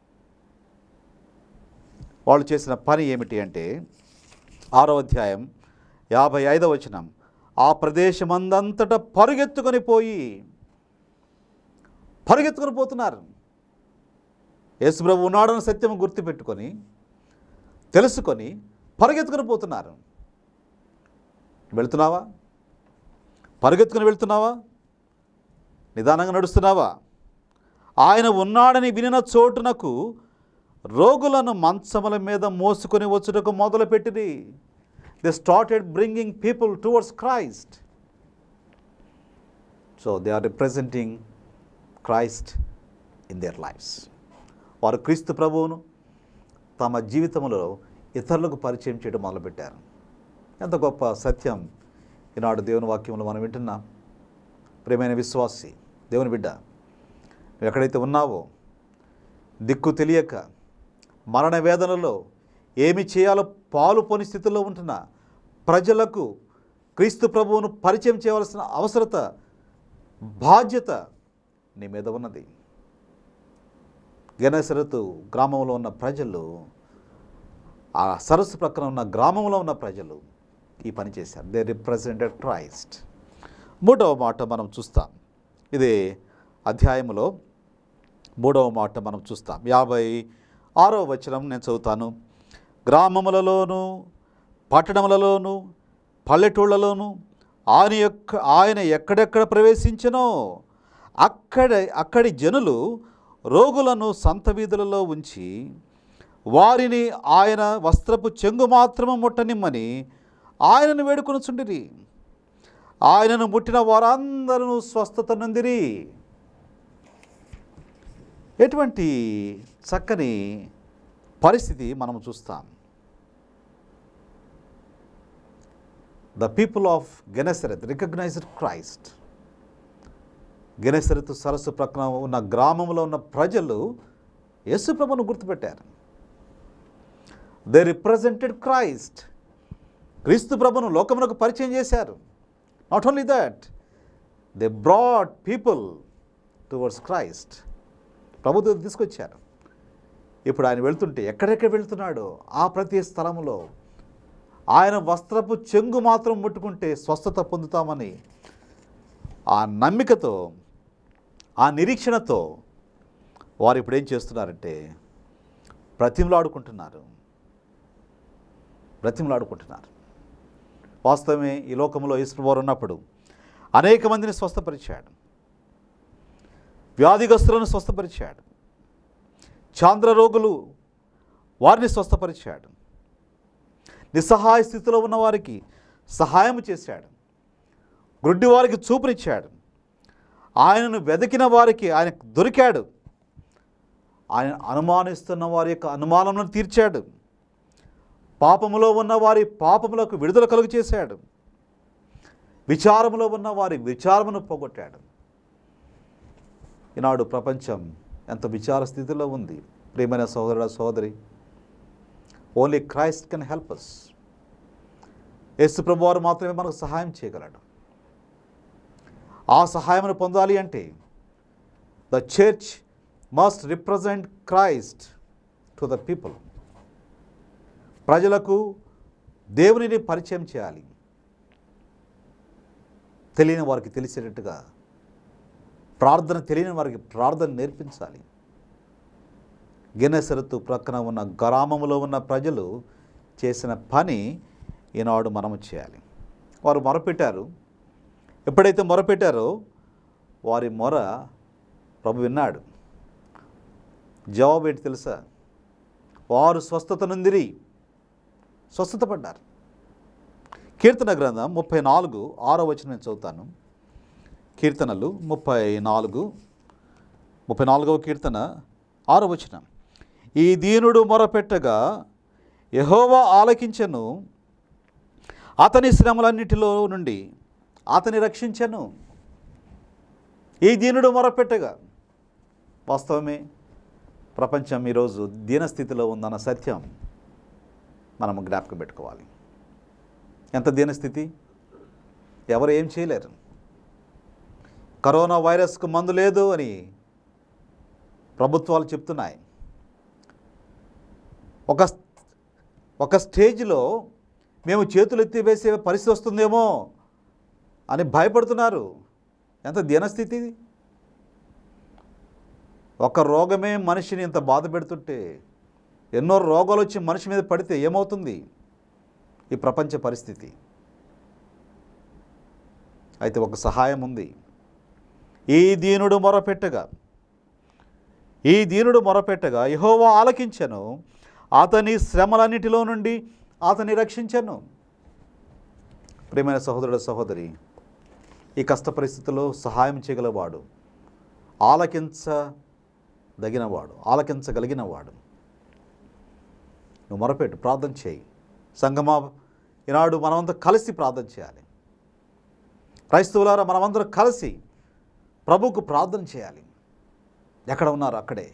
వాళ్ళు చేసిన పని ఏమిటి అంటే ఆరో అధ్యాయం యాభై ఐదవ వచనం ఆ ప్రదేశమందంతట పరుగెత్తుకొని పోయి పరుగెత్తుకొని పోతున్నారు యేసుప్రభు ఉన్నాడన్న సత్యం గుర్తుపెట్టుకొని తెలుసుకొని పరుగెత్తుకొని పోతున్నారు వెళ్తున్నావా పరుగెత్తుకొని వెళ్తున్నావా నిదానంగా నడుస్తున్నావా ఆయన ఉన్నాడని వినిన చోటునకు రోగులను మంచముల మీద మోసుకొని వచ్చుటకు మొదలుపెట్టింది they started bringing people towards Christ so they are representing Christ in their lives వారు క్రీస్తు ప్రభువును తమ జీవితంలో ఇతరులకు పరిచయం చేయడం మొదలుపెట్టారు ఎంత గొప్ప సత్యం ఈనాడు దేవుని వాక్యంలో మనం వింటున్నాం ప్రియమైన విశ్వాసి దేవుని బిడ్డ నువ్వు ఎక్కడైతే ఉన్నావో దిక్కు తెలియక మరణ వేదనలో ఏమి చేయాలో పాలు పోని స్థితిలో ఉంటున్న ప్రజలకు క్రీస్తు ప్రభువును పరిచయం చేయవలసిన అవసరత బాధ్యత నీ మీద ఉన్నది గెనసరతు గ్రామంలో ఉన్న ప్రజలు ఆ సరస్సు ప్రక్కన ఉన్న గ్రామంలో ఉన్న ప్రజలు ఈ పని చేశారు దే రిప్రజెంటెడ్ క్రైస్ట్ మూడవ మాట మనం చూస్తాం ఇది అధ్యాయంలో మూడవ మాట మనం చూస్తాం యాభై ఆరవ వచనం నేను చదువుతాను గ్రామములలోను పట్టణములలోను పల్లెటూళ్ళలోను ఆయన యొక్క ఆయన ఎక్కడెక్కడ ప్రవేశించనో అక్కడ అక్కడి జనులు రోగులను సంత వీధులలో ఉంచి వారిని ఆయన వస్త్రపు చెంగు మాత్రము ముట్టనిమ్మని ఆయనను వేడుకొనుచుండిరి ఆయనను ముట్టిన వారందరూ స్వస్థత నొందిరి ఎటువంటి చక్కని పరిస్థితి మనం చూస్తాం the people of Gennesaret recognized Christ Gennesaret సరస్సు ప్రక్కన ఉన్న గ్రామంలో ఉన్న ప్రజలు యేసు ప్రభును గుర్తుపెట్టారు దే రిప్రజెంటెడ్ క్రైస్ట్ క్రీస్తు ప్రభును లోకమునకు పరిచయం చేశారు not only that they brought people towards Christ ప్రభుత్వం తీసుకొచ్చారు ఇప్పుడు ఆయన వెళ్తుంటే ఎక్కడెక్కడ వెళ్తున్నాడో ఆ ప్రతి స్థలంలో ఆయన వస్త్రపు చెంగు మాత్రం ముట్టుకుంటే స్వస్థత పొందుతామని ఆ నమ్మికతో ఆ నిరీక్షణతో వారు ఇప్పుడు ఏం చేస్తున్నారంటే బ్రతిమలాడుకుంటున్నారు బ్రతిమలాడుకుంటున్నారు వాస్తవమే ఈ లోకంలో ఈశ్వరవారు ఉన్నప్పుడు అనేక మందిని స్వస్థపరిచాడు వ్యాధిగ్రస్తులను స్వస్థపరిచాడు చాంద్ర రోగులు వారిని స్వస్థపరిచాడు నిస్సహాయ స్థితిలో ఉన్న వారికి సహాయం చేశాడు గుడ్డి వారికి చూపునిచ్చాడు ఆయనను వెతికిన వారికి ఆయన దొరికాడు ఆయన అనుమానిస్తున్న వారి యొక్క అనుమానములను తీర్చాడు పాపములో ఉన్న వారి పాపములకు విడుదల కలుగు చేశాడు విచారములో ఉన్న వారి విచారమును పోగొట్టాడు ఈనాడు ప్రపంచం ఎంత విచార స్థితిలో ఉంది ప్రియమైన సోదరుడ సోదరి only Christ can help us యేసు ప్రభు వారు మాత్రమే మనకు సహాయం చేయగలడు ఆ సహాయమును పొందాలి అంటే the church must represent Christ to the people ప్రజలకు దేవునిని పరిచయం చేయాలి తెలియని వారికి తెలిసేటట్టుగా ప్రార్థన తెలియని వారికి ప్రార్థన నేర్పించాలి గిన్నెసరత్తు ప్రక్కన ఉన్న గ్రామములో ఉన్న ప్రజలు చేసిన పని ఈనాడు మనము చేయాలి వారు మొరపెట్టారు ఎప్పుడైతే మొరపెట్టారో వారి మొర ప్రభు విన్నాడు జవాబు ఏంటి తెలుసా వారు స్వస్థత నొందిరి స్వస్థత పడ్డారు కీర్తన గ్రంథం ముప్పై నాలుగు ఆరో వచనం నేను చదువుతాను కీర్తనలు ముప్పై నాలుగు ముప్పై నాలుగవ కీర్తన ఆరో వచనం ఈ దీనుడు మొరపెట్టగా యహోవా ఆలకించను అతని శ్రమలన్నిటిలో నుండి అతని రక్షించను ఈ దీనుడు మొరపెట్టగా వాస్తవమే ప్రపంచం ఈరోజు దీనస్థితిలో ఉందన్న సత్యం మనం జ్ఞాపకం పెట్టుకోవాలి ఎంత దీనస్థితి ఎవరు ఏం చేయలేరు కరోనా వైరస్కు మందు లేదు అని ప్రభుత్వాలు చెప్తున్నాయి ఒక ఒక స్టేజ్లో మేము చేతులు ఎత్తి వేసే పరిస్థితి వస్తుందేమో అని భయపడుతున్నారు ఎంత దీనస్థితి ఇది? ఒక రోగమే మనిషిని ఇంత బాధ పెడుతుంటే ఎన్నో రోగాలు వచ్చి మనిషి మీద పడితే ఏమవుతుంది ఈ ప్రపంచ పరిస్థితి అయితే ఒక సహాయం ఉంది ఈ దీనుడు మొరపెట్టగా ఈ దీనుడు మొరపెట్టగా యహోవా ఆలకించను అతని శ్రమలన్నిటిలో నుండి అతని రక్షించను ప్రియమైన సహోదరుడు సహోదరి ఈ కష్ట పరిస్థితుల్లో సహాయం చేయగలవాడు ఆలకించదగినవాడు ఆలకించగలిగినవాడు నువ్వు మొరపెట్టు ప్రార్థన చేయి సంగమా ఈనాడు మనమంతా కలిసి ప్రార్థన చేయాలి క్రైస్తవులారా మనమందరం కలిసి ప్రభువుకు ప్రార్థన చేయాలి ఎక్కడ ఉన్నారు అక్కడే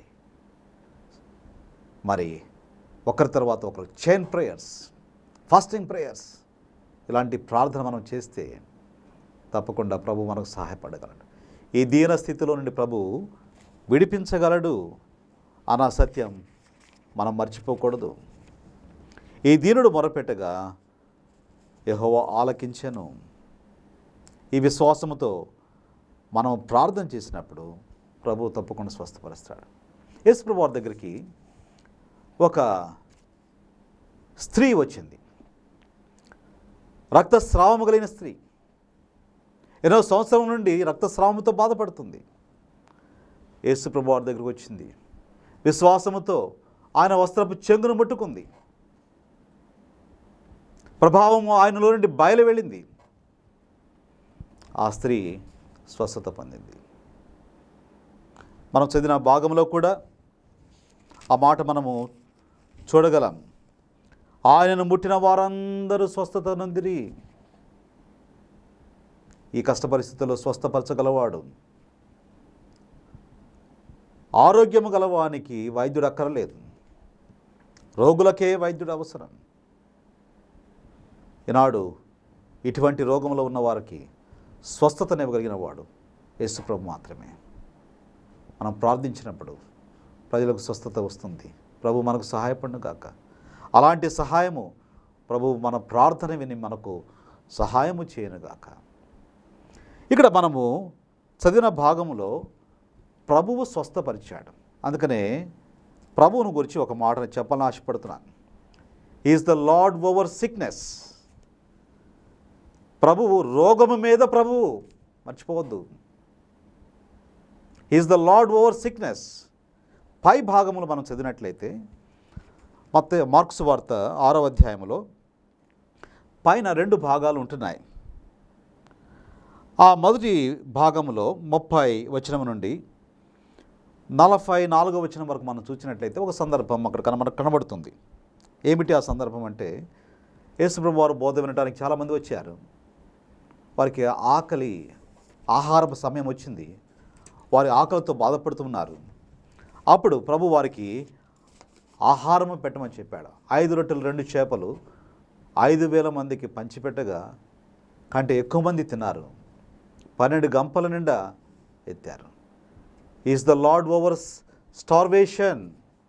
మరి ఒకరి తర్వాత ఒకరు చైన్ ప్రేయర్స్ ఫాస్టింగ్ ప్రేయర్స్ ఇలాంటి ప్రార్థన మనం చేస్తే తప్పకుండా ప్రభు మనకు సహాయపడగలడు ఈ దీన స్థితిలో నుండి ప్రభు విడిపించగలడు అన్న సత్యం మనం మర్చిపోకూడదు ఈ దీనుడు మొరపెట్టగా యెహోవా ఆలకించెను ఈ విశ్వాసముతో మనం ప్రార్థన చేసినప్పుడు ప్రభు తప్పకుండా స్వస్థపరుస్తాడు యేసు ప్రభు వారి దగ్గరికి ఒక స్త్రీ వచ్చింది రక్తస్రావము కలిగిన స్త్రీ ఎన్నో సంవత్సరం నుండి రక్తస్రావంతో బాధపడుతుంది యేసు ప్రభు వారి దగ్గరికి వచ్చింది విశ్వాసముతో ఆయన వస్త్రపు చెంగును ముట్టుకుంది ప్రభావము ఆయనలో నుండి బయలు వెళ్ళింది ఆ స్త్రీ స్వస్థత పొందింది మనం చదివిన భాగంలో కూడా ఆ మాట మనము చూడగలం ఆయనను ముట్టిన వారందరూ స్వస్థత నొందిరి ఈ కష్ట పరిస్థితుల్లో స్వస్థపరచగలవాడు ఆరోగ్యము గలవానికి వైద్యుడు అక్కరలేదు రోగులకే వైద్యుడు అవసరం ఈనాడు ఇటువంటి రోగంలో ఉన్న వారికి స్వస్థతనివ్వగలిగిన వాడు యేసుప్రభు మాత్రమే మనం ప్రార్థించినప్పుడు ప్రజలకు స్వస్థత వస్తుంది ప్రభు మనకు సహాయపడును గాక అలాంటి సహాయము ప్రభు మన ప్రార్థన విని మనకు సహాయము చేయనుగాక ఇక్కడ మనము చదివిన భాగములో ప్రభువు స్వస్థపరిచాడు అందుకనే ప్రభువును గురించి ఒక మాటను చెప్పాలని ఆశపడుతున్నాను is the Lord over sickness ప్రభువు రోగము మీద ప్రభువు మర్చిపోవద్దు is the Lord over sickness పై భాగములు మనం చదివినట్లయితే మత్త మార్క్స్ వార్త ఆరో అధ్యాయంలో పైన రెండు భాగాలు ఉంటున్నాయి ఆ మొదటి భాగంలో ముప్పై వచనం నుండి నలభై నాలుగో వచనం వరకు మనం చూసినట్లయితే ఒక సందర్భం అక్కడ కన మనకు కనబడుతుంది ఏమిటి ఆ సందర్భం అంటే యేసుప్రభు వారు బోధ వినడానికి చాలామంది వచ్చారు వారికి ఆకలి ఆహారపు సమయం వచ్చింది వారి ఆకలితో బాధపడుతున్నారు అప్పుడు ప్రభు వారికి ఆహారము పెట్టమని చెప్పాడు ఐదు రొట్టెలు రెండు చేపలు ఐదు వేల మందికి పంచిపెట్టగా కంటే ఎక్కువ మంది తిన్నారు పన్నెండు గంపల నిండా ఎత్తారు is the Lord over starvation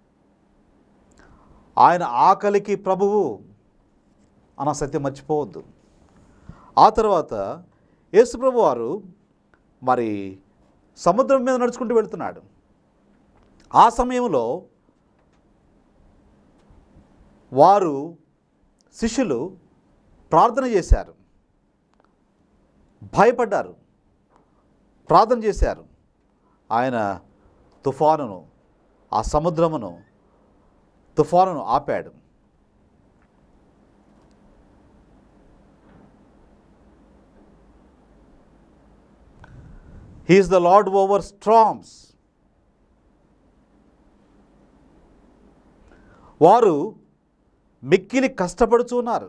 ఆయన ఆకలికి ప్రభువు అన్న సత్యం మర్చిపోవద్దు ఆ తర్వాత యేసుప్రభు వారు మరి సముద్రం మీద నడుచుకుంటూ వెళ్తున్నాడు ఆ సమయంలో వారు శిష్యులు ప్రార్థన చేశారు భయపడ్డారు ప్రార్థన చేశారు ఆయన తుఫానును ఆ సముద్రమును తుఫానును ఆపాడు he is the Lord over storms వారు మిక్కిలి కష్టపడుచున్నారు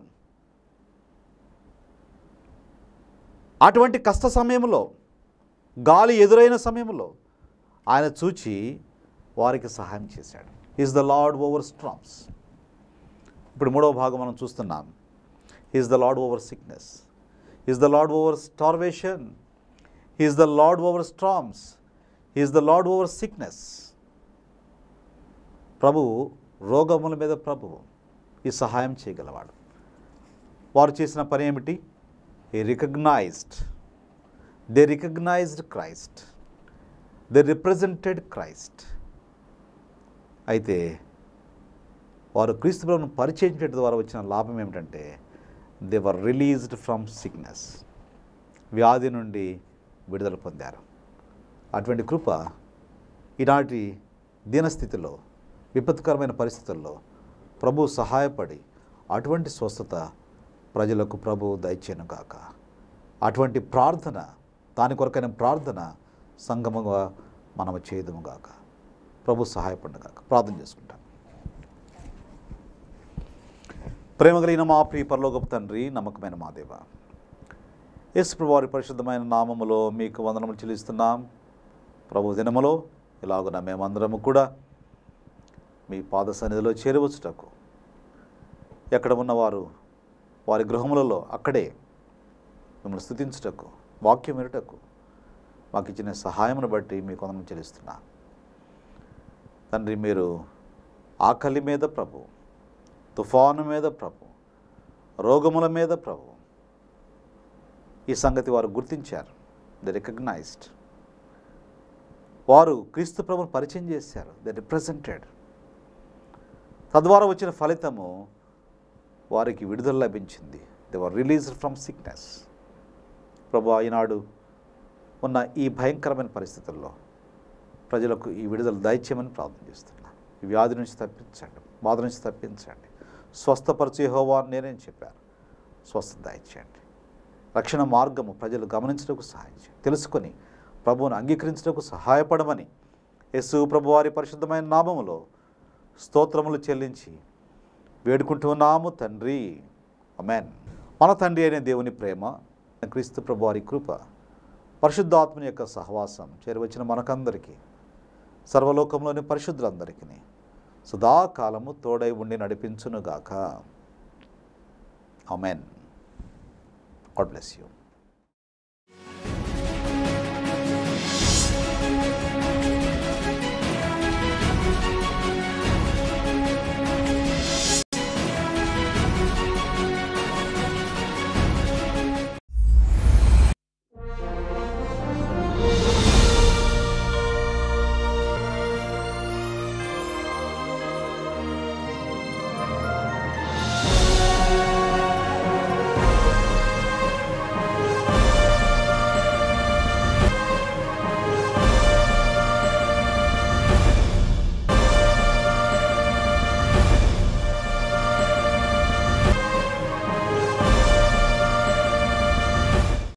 అటువంటి కష్ట సమయంలో గాలి ఎదురైన సమయంలో ఆయన చూచి వారికి సహాయం చేశాడు is the Lord over storms ఇప్పుడు మూడవ భాగం మనం చూస్తున్నాం is the Lord over sickness is the Lord over starvation is the Lord over storms is the Lord over sickness ప్రభువు రోగముల మీద ప్రభువు ఈ సహాయం చేయగలవాడు వారు చేసిన పని ఏమిటి he recognized they recognized Christ they represented Christ అయితే వారు క్రీస్తు ప్రభువును పరిచయం చేయడం ద్వారా వచ్చిన లాభం ఏమిటంటే they were released from sickness వ్యాధి నుండి విడుదల పొందారు అటువంటి కృప ఈనాటి దీనస్థితిలో విపత్కరమైన పరిస్థితుల్లో ప్రభు సహాయపడి అటువంటి స్వస్థత ప్రజలకు ప్రభు దయచేయను గాక అటువంటి ప్రార్థన దాని కొరకైన ప్రార్థన సంగముగా మనము చేయదుము గాక ప్రభు సహాయపడిన గాక ప్రార్థన చేసుకుంటాం ప్రేమ కలిగిన మా ప్రియ పరలోకపు తండ్రి నమ్మకమైన మా దేవ యేసు వారి పరిశుద్ధమైన నామములో మీకు వందనములు చెల్లిస్తున్నాం ప్రభు దినములో ఇలాగున మేమందరము కూడా మీ పాద సన్నిధిలో చేరవచ్చుటకు ఎక్కడ ఉన్నవారు వారి గృహములలో అక్కడే మిమ్మల్ని స్థుతించుటకు వాక్యం వినుటకు మాకు ఇచ్చిన సహాయమును బట్టి మీకు వందనం చెల్లిస్తున్నా తండ్రి మీరు ఆకలి మీద ప్రభు తుఫాను మీద ప్రభు రోగముల మీద ప్రభు ఈ సంగతి వారు గుర్తించారు ద రికగ్నైజ్డ్ వారు క్రీస్తు ప్రభుని పరిచయం చేశారు ద రిప్రజెంటెడ్ తద్వారా వచ్చిన ఫలితము వారికి విడుదల లభించింది they were released from sickness ప్రభు ఈనాడు ఉన్న ఈ భయంకరమైన పరిస్థితుల్లో ప్రజలకు ఈ విడుదల దయచేయమని ప్రార్థన చేస్తున్నా ఈ వ్యాధి నుంచి తప్పించండి బాధ నుంచి తప్పించండి స్వస్థపరిచే హోవా అని నేనేం చెప్పాను స్వస్థత దయచేయండి రక్షణ మార్గము ప్రజలు గమనించడానికి సహాయం చేయండి తెలుసుకొని ప్రభువును అంగీకరించడానికి సహాయపడమని యేసు ప్రభువారి పరిశుద్ధమైన నామములో స్తోత్రములు చెల్లించి వేడుకుంటున్నాము తండ్రి అమెన్ మన తండ్రి అయిన దేవుని ప్రేమ క్రీస్తు ప్రభువారి కృప పరిశుద్ధాత్మని యొక్క సహవాసం చేరువచ్చిన మనకందరికీ సర్వలోకంలోని పరిశుద్ధులందరికీ సదాకాలము తోడై ఉండి నడిపించునుగాక అమెన్ గాడ్ బ్లెస్ యూ